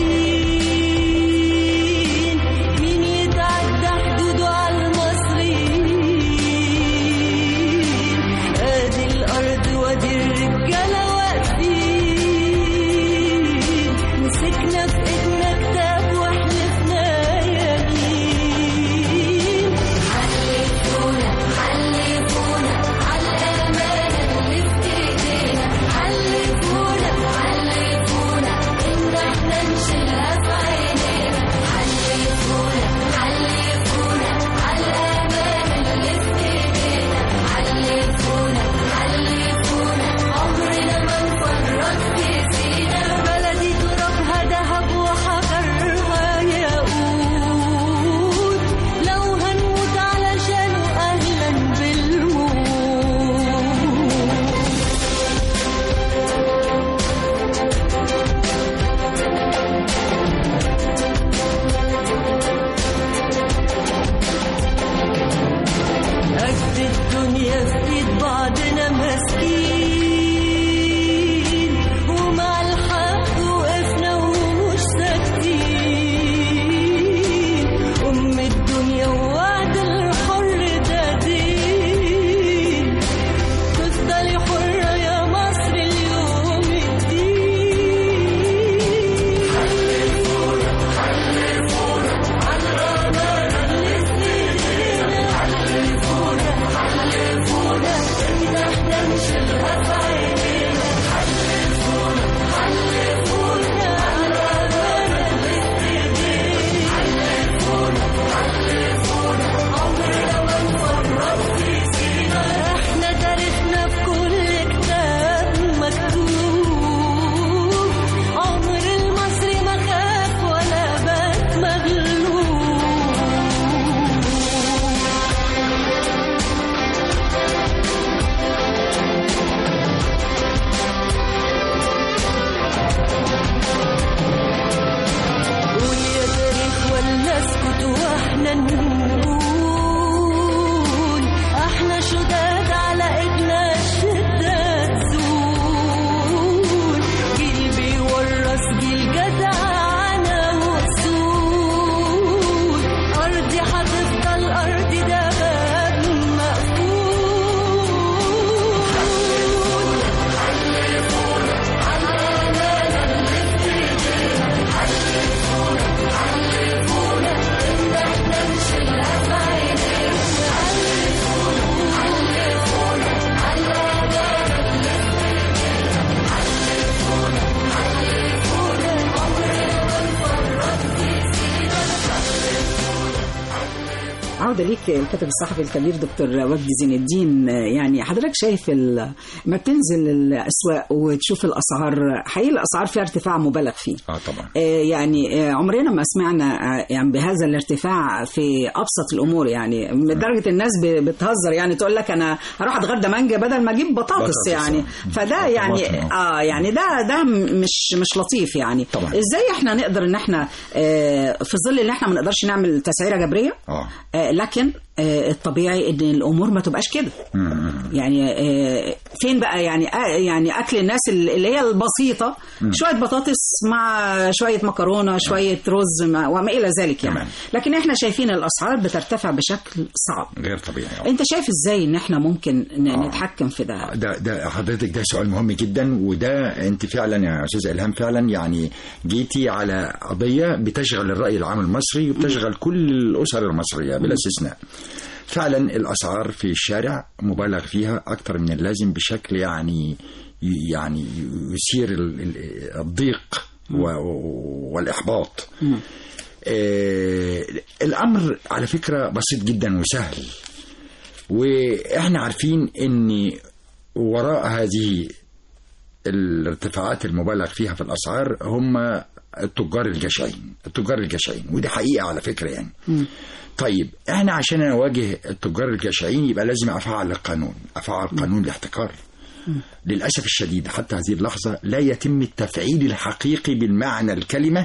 جاهزين مين يتعدى حدوده على المصريين ادي الارض وادي الرجاله واقفين مسكنا في ايدنا كتاب واحنا عودة ليك الكاتب الصحفي الكبير دكتور وجدي زين الدين يعني حضرتك شايف ال- ما بتنزل الأسواق وتشوف الأسعار حقيقي الأسعار فيها ارتفاع مبالغ فيه اه طبعا آه، يعني آه، عمرنا ما سمعنا آه، يعني بهذا الارتفاع في ابسط الامور يعني لدرجه الناس ب- بتهزر يعني تقول لك انا هروح اتغدى مانجا بدل ما اجيب بطاطس بطاطس، يعني آه. فده آه، يعني طماطم، اه يعني ده ده م- مش مش لطيف يعني طبعا. ازاي احنا نقدر ان احنا آه، في ظل ان احنا ما نقدرش نعمل تسعيره جبريه اه آه، لكن آه، الطبيعي ان الامور ما تبقاش كده يعني آه، فين بقى يعني آه، يعني اكل الناس اللي هي البسيطه شويه بطاطس مع شويه مكرونه شويه رز مع- وما الى ذلك يعني تمام. لكن احنا شايفين الاسعار بترتفع بشكل صعب غير طبيعي انت شايف ازاي ان احنا ممكن ن- آه. نتحكم في ده ده ده حضرتك ده سؤال مهم جدا وده انت فعلا يا استاذ الهام فعلا يعني جيتي على قضيه بتشغل الراي العام المصري وبتشغل كل الاسر المصريه بلا استثناء. فعلا الاسعار في الشارع مبالغ فيها اكثر من اللازم بشكل يعني يعني يثير ال- ال- الضيق و- والاحباط. آه، الامر على فكره بسيط جدا وسهل. واحنا عارفين ان وراء هذه الارتفاعات المبالغ فيها في الاسعار هم التجار الجشعين التجار الجشعين ودي حقيقه على فكره يعني طيب احنا عشان نواجه التجار الجشعين يبقى لازم افعل القانون افعل قانون الاحتكار للاسف الشديد حتى هذه اللحظه لا يتم التفعيل الحقيقي بالمعنى الكلمه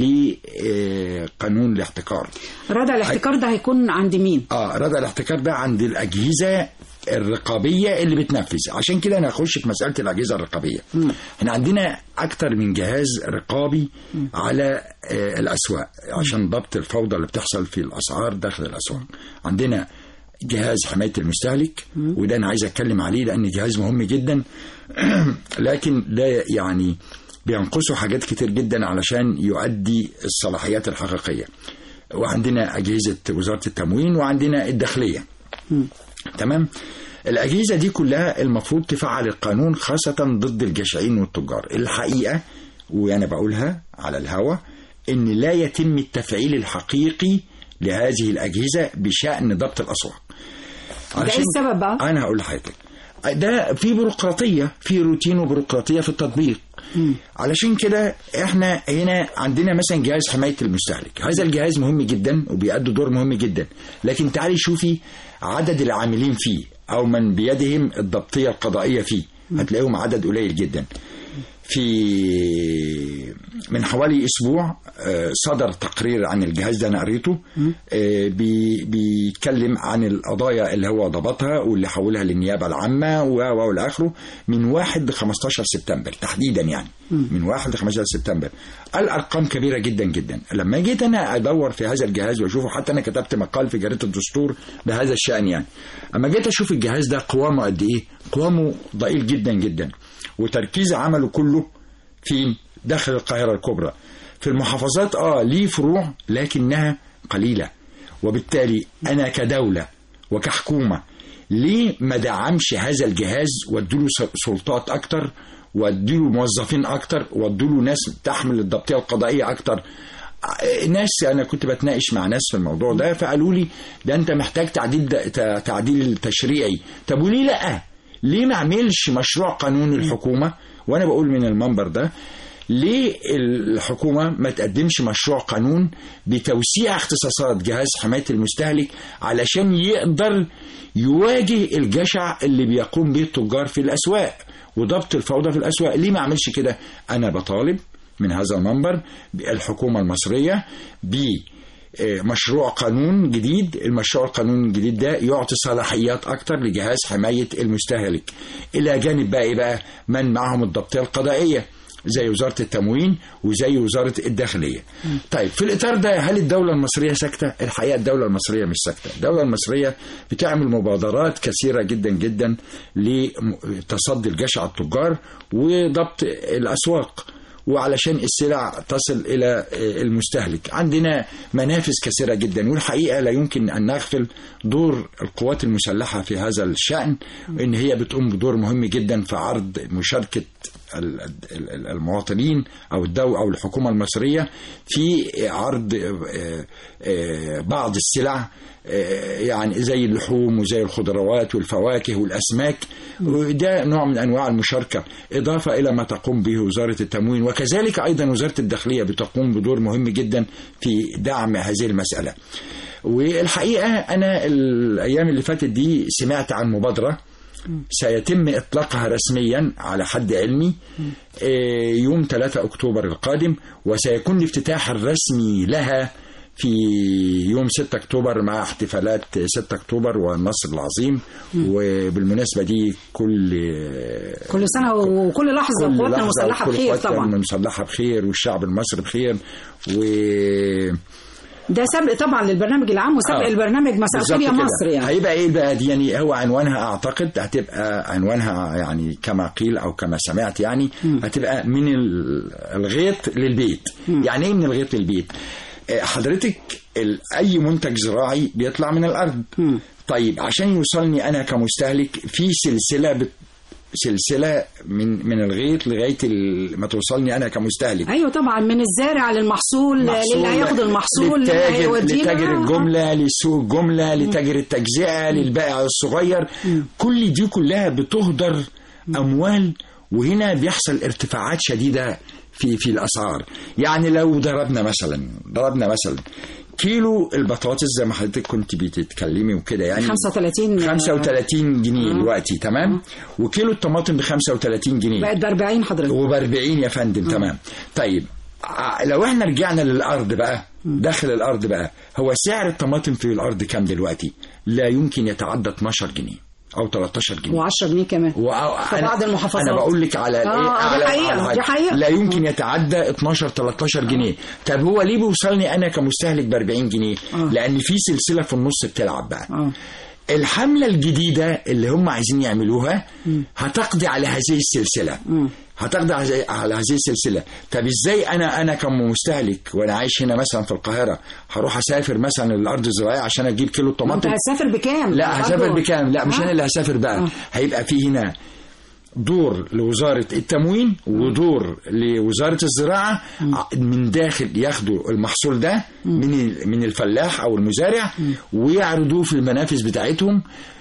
لقانون الاحتكار ردع الاحتكار ده هيكون عند مين اه ردع الاحتكار ده عند الاجهزه الرقابيه اللي بتنفذ عشان كده انا هخش في مساله الاجهزه الرقابيه احنا عندنا اكتر من جهاز رقابي على آه الاسواق عشان ضبط الفوضى اللي بتحصل في الاسعار داخل الاسواق عندنا جهاز حمايه المستهلك وده انا عايز اتكلم عليه لان جهاز مهم جدا لكن لا يعني بينقصه حاجات كتير جدا علشان يؤدي الصلاحيات الحقيقيه وعندنا أجهزة وزارة التموين وعندنا الداخلية تمام الأجهزة دي كلها المفروض تفعل القانون خاصة ضد الجشعين والتجار الحقيقة وأنا بقولها على الهوا إن لا يتم التفعيل الحقيقي لهذه الأجهزة بشأن ضبط الأسواق ده ايه السبب بقى انا هقول لحضرتك ده في بيروقراطيه في روتين وبيروقراطيه في التطبيق علشان كده احنا هنا عندنا مثلا جهاز حمايه المستهلك هذا الجهاز مهم جدا وبيأدي دور مهم جدا لكن تعالي شوفي عدد العاملين فيه او من بيدهم الضبطيه القضائيه فيه هتلاقيهم عدد قليل جدا في من حوالي اسبوع آه، صدر تقرير عن الجهاز ده انا قريته آه، بي- بيتكلم عن القضايا اللي هو ضبطها واللي حولها للنيابه العامه و و والى اخره من 1 ل 15 سبتمبر تحديدا يعني من 1 ل 15 سبتمبر الارقام كبيره جدا جدا لما جيت انا ادور في هذا الجهاز واشوفه حتى انا كتبت مقال في جريده الدستور بهذا الشان يعني اما جيت اشوف الجهاز ده قوامه قد ايه قوامه ضئيل جدا جدا وتركيز عمله كله فين داخل القاهرة الكبرى في المحافظات اه ليه فروع لكنها قليلة وبالتالي أنا كدولة وكحكومة ليه ما دعمش هذا الجهاز واديله س- سلطات أكتر واديله موظفين أكتر واديله ناس تحمل الضبطية القضائية أكتر آه، ناس انا كنت بتناقش مع ناس في الموضوع ده فقالوا لي ده انت محتاج تعديل ده ت- تعديل تشريعي طب وليه لا ليه ما اعملش مشروع قانون الحكومه وانا بقول من المنبر ده ليه الحكومه ما تقدمش مشروع قانون بتوسيع اختصاصات جهاز حمايه المستهلك علشان يقدر يواجه الجشع اللي بيقوم به التجار في الاسواق وضبط الفوضى في الاسواق ليه ما عملش كده انا بطالب من هذا المنبر الحكومه المصريه ب مشروع قانون جديد المشروع القانون الجديد ده يعطي صلاحيات اكتر لجهاز حمايه المستهلك الى جانب بقى ايه بقى من معهم الضبطيه القضائيه زي وزاره التموين وزي وزاره الداخليه. طيب في الاطار ده هل الدوله المصريه ساكته؟ الحقيقه الدوله المصريه مش ساكته، الدوله المصريه بتعمل مبادرات كثيره جدا جدا لتصدي الجشع التجار وضبط الاسواق. وعلشان السلع تصل الى المستهلك عندنا منافذ كثيره جدا والحقيقه لا يمكن ان نغفل دور القوات المسلحه في هذا الشان ان هي بتقوم بدور مهم جدا في عرض مشاركه ال- ال- المواطنين او الدولة او الحكومه المصريه في عرض آه، آه، بعض السلع آه، يعني زي اللحوم وزي الخضروات والفواكه والاسماك وده نوع من انواع المشاركه اضافه الى ما تقوم به وزاره التموين وكذلك ايضا وزاره الداخليه بتقوم بدور مهم جدا في دعم هذه المساله والحقيقه انا الايام اللي فاتت دي سمعت عن مبادره سيتم اطلاقها رسميا على حد علمي آه، يوم 3 اكتوبر القادم وسيكون الافتتاح الرسمي لها في يوم 6 اكتوبر مع احتفالات 6 اكتوبر والنصر العظيم وبالمناسبه دي كل كل سنه وكل لحظه كل قواتنا لحظة المسلحه وكل بخير قواتنا طبعا المسلحه بخير والشعب المصري بخير و ده سبق طبعا للبرنامج العام وسبق آه. البرنامج مساء الخير يا بالظبط كده. مصر يعني هيبقى ايه بقى دي يعني هو عنوانها اعتقد هتبقى عنوانها يعني كما قيل او كما سمعت يعني هتبقى من ال- الغيط للبيت يعني ايه من الغيط للبيت آه، حضرتك ال- اي منتج زراعي بيطلع من الارض طيب عشان يوصلني انا كمستهلك في سلسله بت سلسله من من الغيط لغايه ال- ما توصلني انا كمستهلك ايوه طبعا من الزارع للمحصول محصول للي هياخد المحصول للي للتاجر, هيوديه لتاجر بقى. الجملة لسوق الجملة لتاجر التجزئة للبائع الصغير كل دي كلها بتهدر أموال وهنا بيحصل ارتفاعات شديدة في في الأسعار يعني لو ضربنا مثلا ضربنا مثلا كيلو البطاطس زي ما حضرتك كنت بتتكلمي وكده يعني 35 35 جنيه دلوقتي تمام وكيلو الطماطم ب 35 جنيه بقت ب 40 حضرتك وب 40 يا فندم تمام طيب ع- لو احنا رجعنا للارض بقى داخل الارض بقى هو سعر الطماطم في الارض كام دلوقتي لا يمكن يتعدى 12 جنيه او 13 جنيه و10 جنيه كمان وأ- في بعض المحافظات انا بقول لك على آه، الايه دي على حقيقة، على- دي حقيقة. لا يمكن يتعدى 12 13 جنيه طب هو ليه بيوصلني انا كمستهلك ب 40 جنيه آه. لان في سلسله في النص بتلعب بقى اه الحملة الجديدة اللي هم عايزين يعملوها هتقضي على هذه السلسلة هتقضي على على هذه السلسلة طب ازاي انا انا كمستهلك وانا عايش هنا مثلا في القاهرة هروح اسافر مثلا الارض الزراعية عشان اجيب كيلو انت طماطم هتسافر بكام لا هسافر برضو. بكام لا مش آه. انا اللي هسافر بقى آه. هيبقى في هنا دور لوزارة التموين ودور لوزارة الزراعة ع- من داخل ياخدوا المحصول ده من ال- من الفلاح أو المزارع ويعرضوه في المنافذ بتاعتهم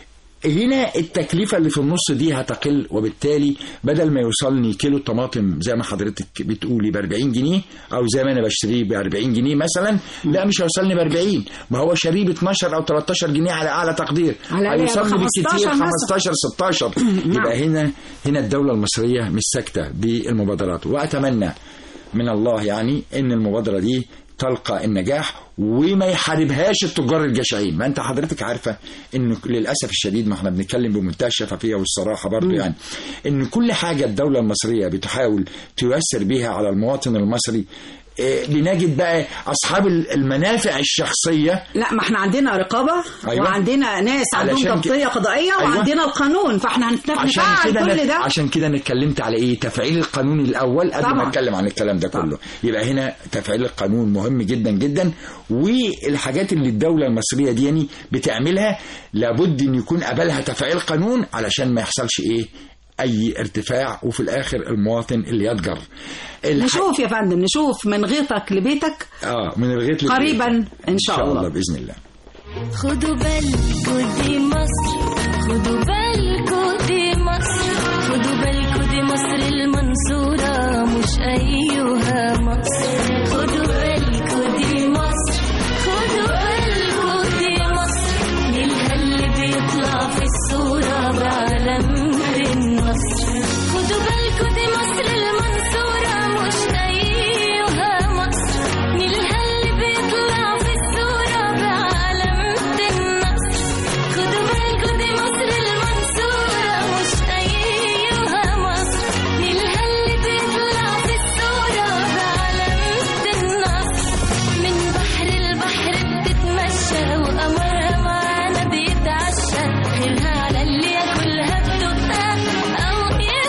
هنا التكلفة اللي في النص دي هتقل وبالتالي بدل ما يوصلني كيلو طماطم زي ما حضرتك بتقولي ب 40 جنيه او زي ما انا بشتريه ب 40 جنيه مثلا لا مش هيوصلني ب 40 ما هو شاريه ب 12 او 13 جنيه على اعلى تقدير على الأقل هيوصلني 15 بالكتير مثلا. 15 16 يبقى هنا هنا الدولة المصرية مش ساكتة بالمبادرات واتمنى من الله يعني ان المبادرة دي تلقى النجاح وما يحاربهاش التجار الجشعين ما انت حضرتك عارفه ان للاسف الشديد ما احنا بنتكلم بمنتهى الشفافيه والصراحه برضو يعني ان كل حاجه الدوله المصريه بتحاول تيسر بيها على المواطن المصري إيه، بنجد بقى اصحاب المنافع الشخصيه لا ما احنا عندنا رقابه أيوة. وعندنا ناس عندهم علشان كده- تغطيه قضائيه أيوة. وعندنا القانون فاحنا هنف- عشان هنفعل كده كل أنا ده عشان كده انا اتكلمت على ايه تفعيل القانون الاول قبل ما طبعا. اتكلم عن الكلام ده كله يبقى هنا تفعيل القانون مهم جدا جدا والحاجات اللي الدوله المصريه دي يعني بتعملها لابد ان يكون قبلها تفعيل قانون علشان ما يحصلش ايه اي ارتفاع وفي الاخر المواطن اللي يتجر الح- نشوف يا فندم نشوف من غيطك لبيتك اه من الغيط للغيط. قريباً إن ان شاء شاء الله. الله باذن الله خدوا بالكوا دي مصر خدوا بالكوا دي مصر خدوا بالكوا دي مصر المنصورة مش أيها مصر خدوا بالكوا دي مصر خدوا بالكوا دي مصر نيلها اللي بيطلع في الصورة بعلامة النصر خدوا بالكوا دي مصر المنصورة مش أيها مصر نيلها اللي بيطلع في الصورة بعلامة النصر خدوا بالكوا دي مصر المنصورة مش أيها مصر نيلها اللي بيطلع في الصورة بعلامة النصر من بحر البحر بتتمشى وقمرها معانا بيتعشى خيرها على اللي ياكلها بدقها أو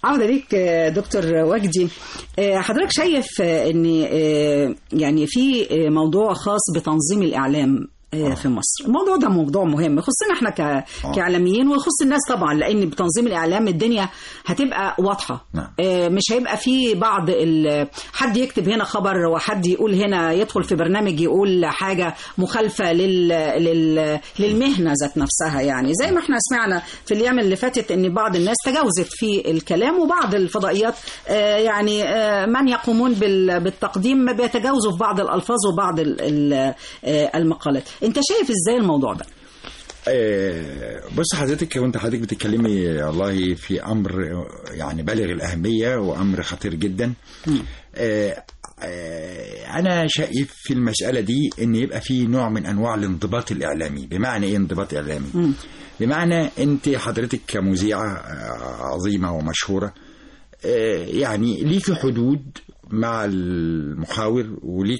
عودة ليك آه، دكتور وجدي آه، حضرتك شايف آه، ان آه، يعني في آه، موضوع خاص بتنظيم الاعلام آه، في مصر الموضوع ده موضوع مهم يخصنا احنا ك... كاعلاميين ويخص الناس طبعا لان بتنظيم الاعلام الدنيا هتبقى واضحه نعم. آه، مش هيبقى في بعض ال... حد يكتب هنا خبر وحد يقول هنا يدخل في برنامج يقول حاجه مخالفه لل... لل... للمهنه ذات نفسها يعني زي ما احنا سمعنا في الايام اللي فاتت ان بعض الناس تجاوزت في الكلام وبعض الفضائيات آه، يعني آه، من يقومون بال... بالتقديم بيتجاوزوا في بعض الالفاظ وبعض ال... ال- آه، المقالات انت شايف ازاي الموضوع ده آه، بص حضرتك وانت حضرتك بتتكلمي والله في امر يعني بالغ الاهميه وامر خطير جدا آه، آه، انا شايف في المساله دي ان يبقى في نوع من انواع الانضباط الاعلامي بمعنى ايه انضباط اعلامي بمعنى انت حضرتك كمذيعه آه، عظيمه ومشهوره آه، يعني ليكي حدود مع المحاور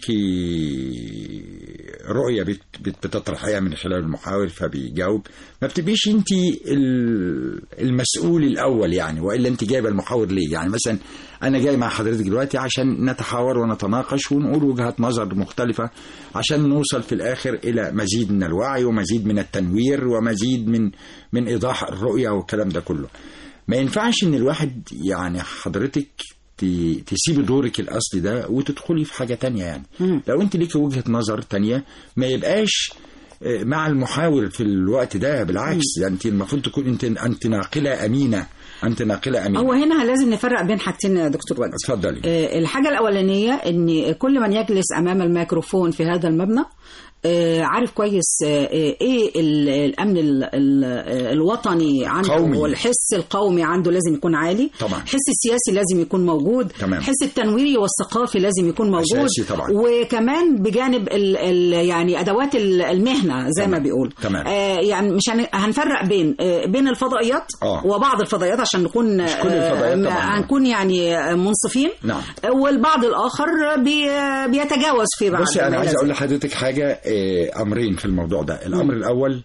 وليكي رؤية بت- بت- بتطرحيها من خلال المحاور فبيجاوب ما بتبقيش انت ال- المسؤول الاول يعني والا انت جايبه المحاور ليه يعني مثلا انا جاي مع حضرتك دلوقتي عشان نتحاور ونتناقش ونقول وجهات نظر مختلفة عشان نوصل في الاخر الى مزيد من الوعي ومزيد من التنوير ومزيد من من ايضاح الرؤية والكلام ده كله ما ينفعش ان الواحد يعني حضرتك ت- تسيبي دورك الاصلي ده وتدخلي في حاجه تانية يعني لو انت ليكي وجهه نظر تانية ما يبقاش آه، مع المحاور في الوقت ده بالعكس ده انت المفروض تكون انت انت ناقله امينه انت ناقله امينه هو هنا لازم نفرق بين حاجتين يا دكتور وجدي اتفضلي آه، الحاجة الأولانية إن كل من يجلس أمام الميكروفون في هذا المبنى آه، عارف كويس آه، ايه ال- الامن ال- ال- الوطني عنده قومي. والحس القومي عنده لازم يكون عالي طبعا. الحس السياسي لازم يكون موجود تمام. الحس التنويري والثقافي لازم يكون موجود أساسي طبعا. وكمان بجانب ال ال يعني ادوات ال- المهنه زي تمام. ما بيقول تمام. آه يعني مش هن- هنفرق بين آه بين الفضائيات آه. وبعض الفضائيات عشان نكون مش كل الفضائيات آه، طبعاً. هنكون يعني منصفين نعم. والبعض الاخر بي بيتجاوز في بعض بصي انا عايز الناس. اقول لحضرتك حاجه آه، امرين في الموضوع ده الامر الاول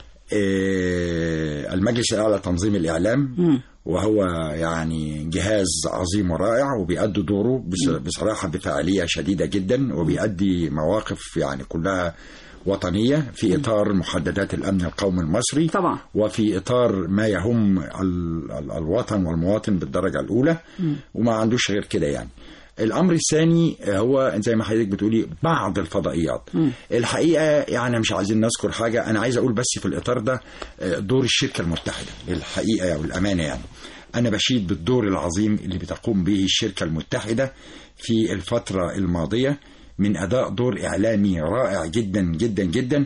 آه، المجلس الاعلى لتنظيم الاعلام وهو يعني جهاز عظيم ورائع وبيأدي دوره بص- بصراحه بفاعليه شديده جدا وبيأدي مواقف يعني كلها وطنيه في اطار محددات الامن القومي المصري طبعا. وفي اطار ما يهم ال- ال- الوطن والمواطن بالدرجه الاولى وما عندوش غير كده يعني الامر الثاني هو زي ما حضرتك بتقولي بعض الفضائيات الحقيقه يعني مش عايزين نذكر حاجه انا عايز اقول بس في الاطار ده آه، دور الشركه المتحده الحقيقه والامانه يعني انا بشيد بالدور العظيم اللي بتقوم به الشركه المتحده في الفتره الماضيه من اداء دور اعلامي رائع جدا جدا جدا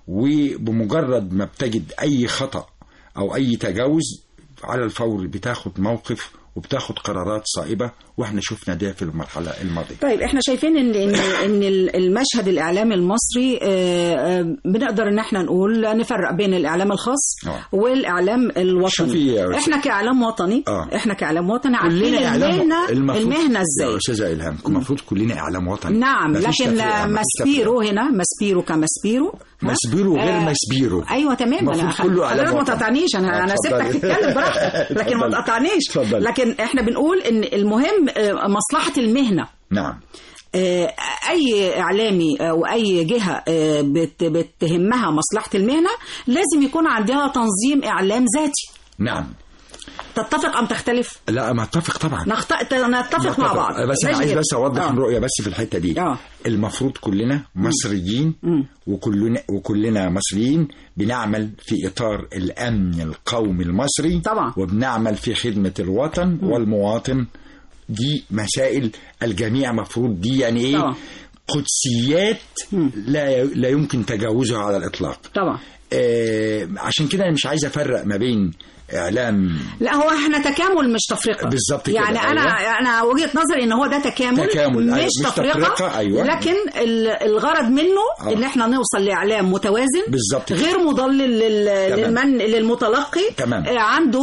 وبمجرد ما بتجد اي خطا او اي تجاوز على الفور بتاخد موقف وبتاخد قرارات صائبه واحنا شفنا ده في المرحله الماضيه طيب احنا شايفين ان ان ان المشهد الاعلامي المصري آه، آه، بنقدر ان احنا نقول نفرق بين الاعلام الخاص آه. والاعلام الوطني شوفي يا أستاذ. احنا كاعلام وطني آه. احنا كاعلام وطني عارفين كلنا اعلام المهنه المفروض- المهنه يا ازاي استاذه الهام المفروض كلنا اعلام وطني نعم مفيش لكن تفرقة، مفيش ماسبيرو تفرقة. هنا ماسبيرو كماسبيرو ها؟ ماسبيرو غير آه، ماسبيرو. ايوه تمام المفروض انا كله إعلام حضرتك ما وطني. تقطعنيش انا آه، انا اتفضلي. سبتك تتكلم براحتك لكن ما اتفضلي. تقطعنيش اتفضلي. لكن احنا بنقول ان المهم آه، مصلحه المهنه نعم آه، اي اعلامي او اي جهه آه، بت- بتهمها مصلحه المهنه لازم يكون عندها تنظيم اعلام ذاتي نعم تتفق ام تختلف لا ما اتفق طبعا نخت... نتفق مع بعض بس انا ماشي عايز جدا. بس اوضح آه. الرؤيه بس في الحته دي آه. المفروض كلنا مصريين وكلنا وكلنا مصريين بنعمل في اطار الامن القومي المصري طبعا. وبنعمل في خدمه الوطن والمواطن دي مسائل الجميع مفروض دي يعني ايه طبعا. قدسيات لا لا يمكن تجاوزها على الاطلاق طبعا آه عشان كده انا مش عايز افرق ما بين اعلام لا هو احنا تكامل مش تفرقه بالظبط كده، يعني انا أيوة. انا وجهه نظري ان هو ده تكامل, تكامل، مش, أيوة، مش تفرقه, تفرقة، أيوة. لكن ال- الغرض منه آه. ان احنا نوصل لاعلام متوازن بالظبط كده. غير مضلل لل- تمام. للمن للمتلقي تمام. آه، عنده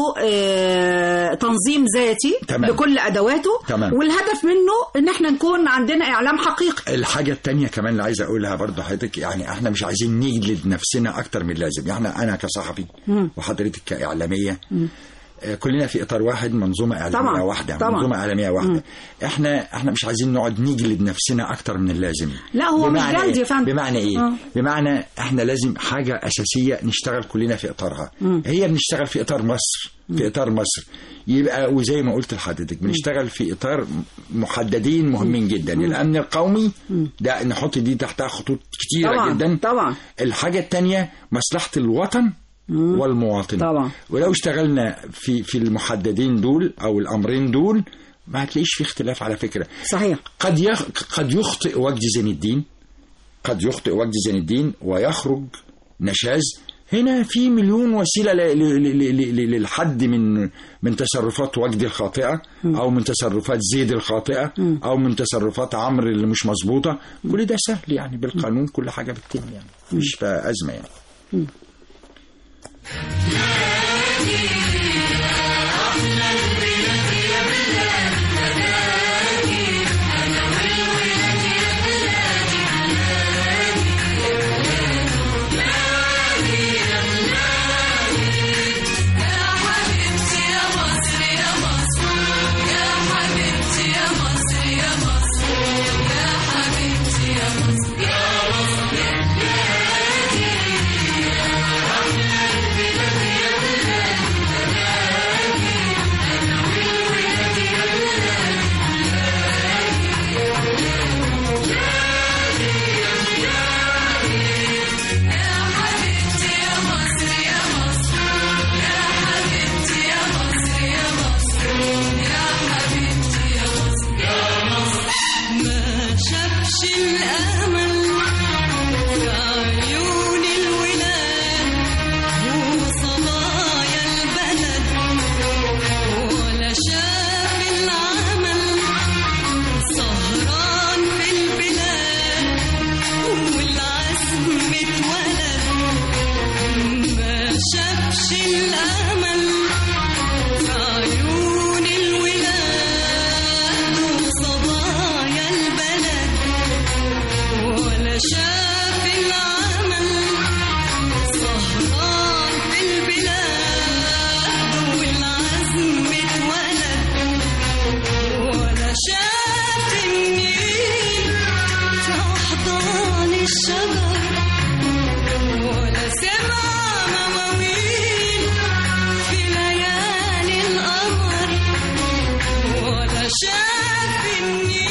آه، تنظيم ذاتي تمام. بكل ادواته تمام. والهدف منه ان احنا نكون عندنا اعلام حقيقي الحاجة التانية كمان اللي عايز أقولها برضه حضرتك يعني احنا مش عايزين نجلد نفسنا أكتر من اللازم يعني أنا كصحفي وحضرتك كإعلامية آه، كلنا في اطار واحد منظومه اعلاميه طبعاً، واحده طبعاً. منظومه اعلاميه واحده احنا احنا مش عايزين نقعد نجلد نفسنا اكتر من اللازم لا، هو مش بمعنى جلد إيه؟ يا فندم. بمعنى ايه آه. بمعنى احنا لازم حاجه اساسيه نشتغل كلنا في اطارها هي بنشتغل في اطار مصر في اطار مصر يبقى وزي ما قلت لحضرتك بنشتغل في اطار محددين مهمين جدا الامن القومي ده نحط دي تحتها خطوط كتيره طبعاً، جدا طبعاً. الحاجه الثانيه مصلحه الوطن والمواطن طبعاً. ولو اشتغلنا في في المحددين دول او الامرين دول ما هتلاقيش في اختلاف على فكره صحيح قد يخ... قد يخطئ وجدي زين الدين قد يخطئ وجدي زين الدين ويخرج نشاز هنا في مليون وسيله ل... ل... ل... ل... ل... للحد من من تصرفات وجدي الخاطئه او من تصرفات زيد الخاطئه او من تصرفات عمرو اللي مش مظبوطه كل ده سهل يعني بالقانون كل حاجه بتتم يعني مش فيها ازمه يعني ما شافش الأمل في عيون الولاد وصبايا البلد ولا شاف العمل سهران في البلاد والعزم اتولد ما شافش الأمل في عيون الولاد وصبايا البلد ولا شاف العمل سهران في البلاد والعزم اتولد ولا شاف النيل في أحضان الشجر ولا سمع مواويل في ليالي القمر ولا شاف النيل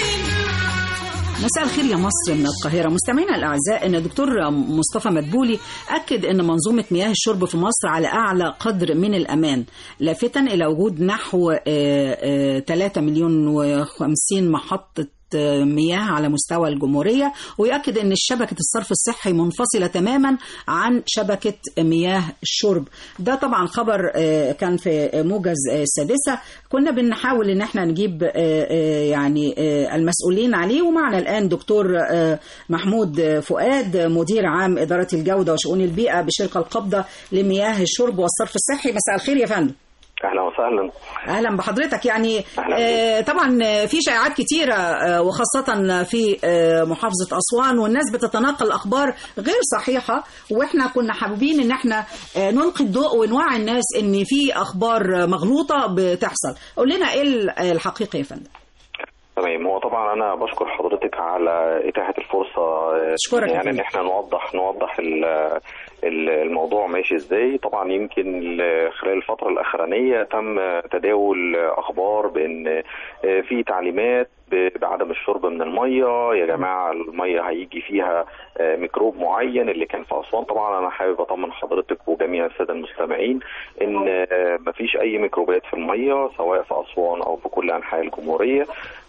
مساء الخير يا مصر من القاهرة مستمعينا الأعزاء أن الدكتور مصطفى مدبولي أكد أن منظومة مياه الشرب في مصر على أعلى قدر من الأمان لافتا إلى وجود نحو آه، آه، 3 مليون و50 محطة آه، مياه على مستوى الجمهورية ويؤكد أن شبكة الصرف الصحي منفصلة تماما عن شبكة مياه الشرب ده طبعا خبر آه، كان في موجز آه، السادسة كنا بنحاول ان احنا نجيب آه، آه، يعني آه، المسؤولين عليه ومعنا الان دكتور آه، محمود آه، فؤاد مدير عام إدارة الجودة وشؤون البيئة بشركة القبضة لمياه الشرب والصرف الصحي مساء الخير يا فندم اهلا وسهلا اهلا بحضرتك يعني أهلا آه طبعا آه، في شائعات كتيره آه وخاصه في آه محافظه اسوان والناس بتتناقل اخبار غير صحيحه واحنا كنا حابين ان احنا آه نلقي الضوء ونوعي الناس ان في اخبار مغلوطه بتحصل قول لنا ايه ال- الحقيقه يا فندم تمام هو طبعا انا بشكر حضرتك على اتاحه الفرصه آه، أشكرك يا يعني ان فندم. احنا نوضح نوضح ال- ال- الموضوع ماشي ازاي طبعا يمكن ال- خلال الفتره الاخرانيه تم تداول اخبار بان آه، في تعليمات ب- بعدم الشرب من الميه يا جماعه الميه هيجي فيها آه، ميكروب معين اللي كان في اسوان طبعا انا حابب اطمن حضرتك وجميع الساده المستمعين ان آه، مفيش اي ميكروبات في الميه سواء في اسوان او في كل انحاء الجمهوريه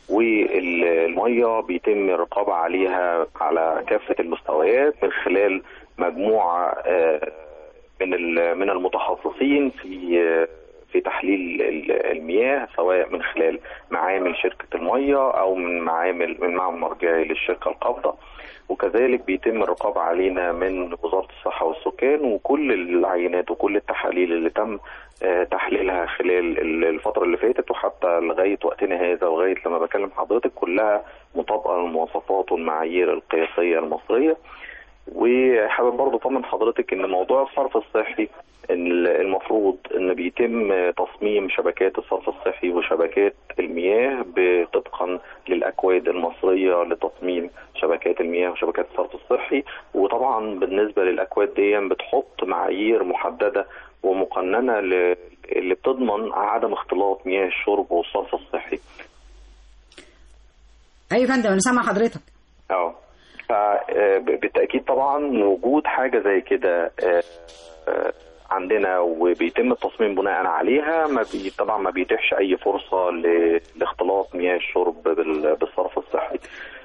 والميه بيتم الرقابه عليها على كافه المستويات من خلال مجموعه آه، من ال- من المتخصصين في آه، في تحليل ال- المياه سواء من خلال معامل شركه الميه او من معامل من معمل مرجعي للشركه القابضه وكذلك بيتم الرقابه علينا من وزاره الصحه والسكان وكل العينات وكل التحاليل اللي تم آه، تحليلها خلال ال- الفتره اللي فاتت وحتى لغايه وقتنا هذا ولغايه لما بكلم حضرتك كلها مطابقه للمواصفات والمعايير القياسيه المصريه وحابب برضه اطمن حضرتك ان موضوع الصرف الصحي إن المفروض ان بيتم تصميم شبكات الصرف الصحي وشبكات المياه طبقا للاكواد المصريه لتصميم شبكات المياه وشبكات الصرف الصحي وطبعا بالنسبه للاكواد دي بتحط معايير محدده ومقننه ل- اللي بتضمن عدم اختلاط مياه الشرب والصرف الصحي ايوه يا فندم انا سامع حضرتك اه فبالتاكيد طبعا وجود حاجه زي كده آه، آه، عندنا وبيتم التصميم بناء عليها ما بي طبعا ما بيتيحش اي فرصه ل- لاختلاط مياه الشرب بال- بالصرف الصحي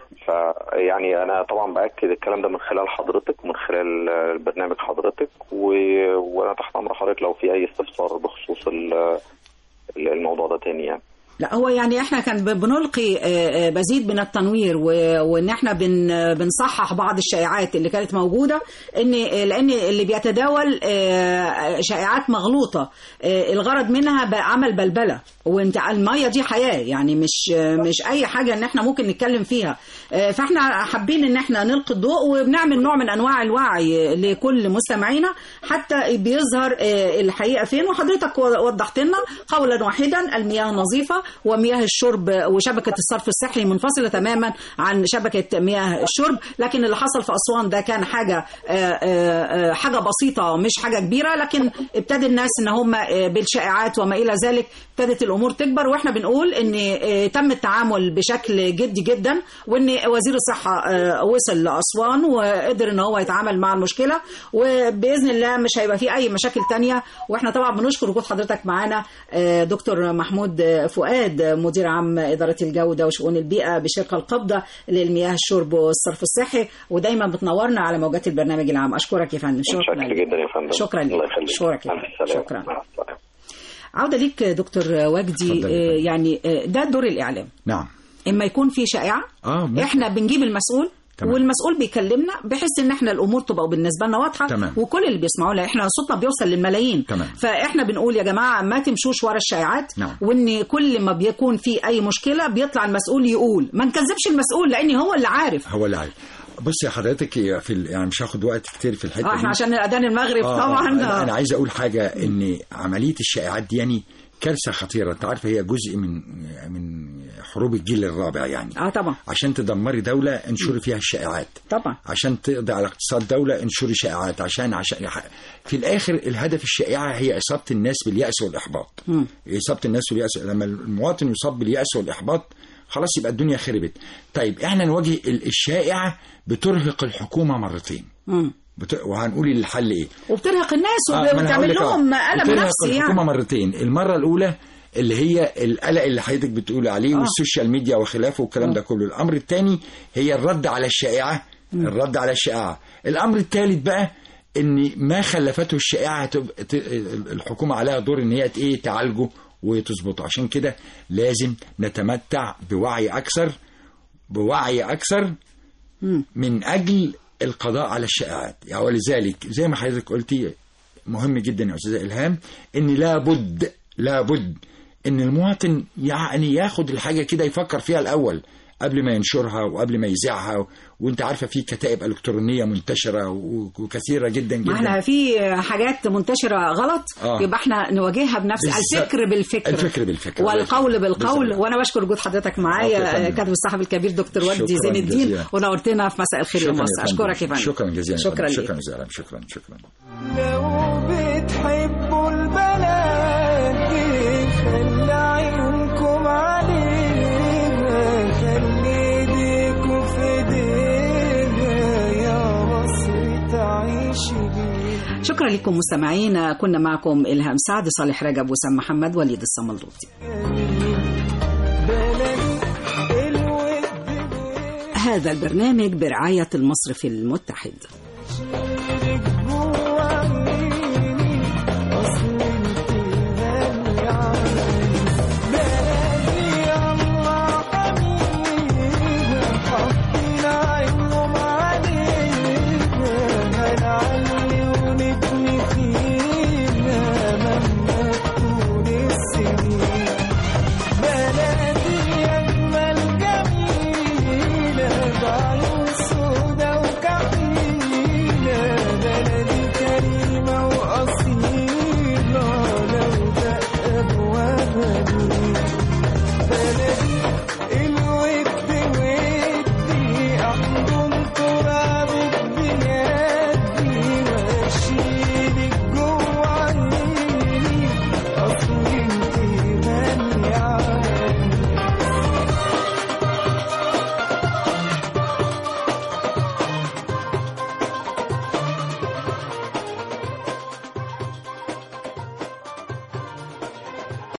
فيعني انا طبعا باكد الكلام ده من خلال حضرتك ومن خلال آه، برنامج حضرتك و... وانا تحت امر حضرتك لو في اي استفسار بخصوص ال- الموضوع ده تاني يعني لا هو يعني احنا كان ب- بنلقي آه، آه، مزيد من التنوير و- وان احنا بن آه، بنصحح بعض الشائعات اللي كانت موجوده ان آه، لان اللي بيتداول آه، شائعات مغلوطه آه، الغرض منها بقى عمل بلبله وانت الميه دي حياه يعني مش آه، مش اي حاجه ان احنا ممكن نتكلم فيها آه، فاحنا حابين ان احنا نلقي الضوء وبنعمل نوع من انواع الوعي لكل مستمعينا حتى بيظهر آه، الحقيقه فين وحضرتك وضحت لنا قولا واحدا المياه نظيفه ومياه الشرب وشبكه الصرف الصحي منفصله تماما عن شبكه مياه الشرب لكن اللي حصل في اسوان ده كان حاجه آه، آه، آه، حاجه بسيطه مش حاجه كبيره لكن ابتدى الناس ان هم آه، بالشائعات وما الى ذلك ابتدت الامور تكبر واحنا بنقول ان آه، تم التعامل بشكل جدي جدا وان وزير الصحه آه، وصل لاسوان وقدر ان هو يتعامل مع المشكله وباذن الله مش هيبقى في اي مشاكل تانية واحنا طبعا بنشكر وجود حضرتك معانا آه، دكتور محمود آه، فؤاد آه، مدير عام اداره الجوده وشؤون البيئه بشركه القبضه للمياه الشرب والصرف الصحي ودايما بتنورنا على موجات البرنامج العام اشكرك يا فندم شكرا متشكر لك. جدا يا فندم شكرا الله لك يخليك شكرا مع السلامة. شكرا مع السلامه عودة ليك دكتور وجدي اتفضل يا آه، فندم. يعني آه، ده دور الإعلام نعم اما يكون في شائعة اه ممكن. احنا بنجيب المسؤول تمام. والمسؤول بيكلمنا بحيث ان احنا الامور تبقى بالنسبه لنا واضحه تمام. وكل اللي بيسمعونا احنا صوتنا بيوصل للملايين تمام. فاحنا بنقول يا جماعه ما تمشوش ورا الشائعات نعم. وان كل ما بيكون في اي مشكله بيطلع المسؤول يقول ما نكذبش المسؤول لان هو اللي عارف هو اللي عارف بص يا حضرتك هي في ال- يعني مش هاخد وقت كتير في الحته اه احنا دي. عشان اذان المغرب آه، طبعا انا أنا عايز اقول حاجه ان عمليه الشائعات دي يعني كارثه خطيره انت عارف هي جزء من من حروب الجيل الرابع يعني اه طبعا عشان تدمري دوله انشري فيها الشائعات طبعا عشان تقضي على اقتصاد دوله انشري شائعات عشان عشان في الاخر الهدف الشائعه هي اصابه الناس بالياس والاحباط مم. اصابه الناس بالياس لما المواطن يصاب بالياس والاحباط خلاص يبقى الدنيا خربت طيب احنا نواجه ال- الشائعه بترهق الحكومه مرتين مم. بت... وهنقول الحل ايه وبترهق الناس آه، ما أنا هقول وبتعمل لك آه. لهم قلق بترهق نفسي الحكومه يعني مرتين المره الاولى اللي هي القلق اللي حضرتك بتقول عليه آه. والسوشيال ميديا وخلافه والكلام ده كله الامر الثاني هي الرد على الشائعه الرد على الشائعه الامر الثالث بقى ان ما خلفته الشائعه هتبقى ت- الحكومه عليها دور ان هي ت- ايه تعالجه وتظبطه عشان كده لازم نتمتع بوعي اكثر بوعي اكثر مم. من اجل القضاء على الشائعات يعني ولذلك زي ما حضرتك قلتي مهم جدا يا استاذه الهام ان لابد لابد ان المواطن يعني ياخد الحاجه كده يفكر فيها الاول قبل ما ينشرها وقبل ما يذيعها وانت عارفه في كتائب الكترونيه منتشره و- وكثيره جدا ما جدا احنا في حاجات منتشره غلط آه. يبقى احنا نواجهها بنفس بالظبط. الفكر بالفكر الفكر بالفكر. والقول بالقول بالظبط. وانا بشكر وجود حضرتك عفوا يا معايا فندم. كاتب الصحفي الكبير دكتور وجدي شكراً زين الدين جزيلاً. ونورتنا في مساء الخير يا شكرا مصر يا فندم. اشكرك يا فندم شكرا جزيلا يا شكرا فندم. ليك شكرا جزيلا شكرا شكرا لو بتحبوا البلد دي خلي عيونكم عليها خلي ايديكم في ايديها يا مصر تعيش بيها شكرا لكم مستمعينا كنا معكم الهام سعد صالح رجب وسام محمد وليد الصملوطي بلد الود هذا البرنامج برعايه المصرف المتحد بيشيل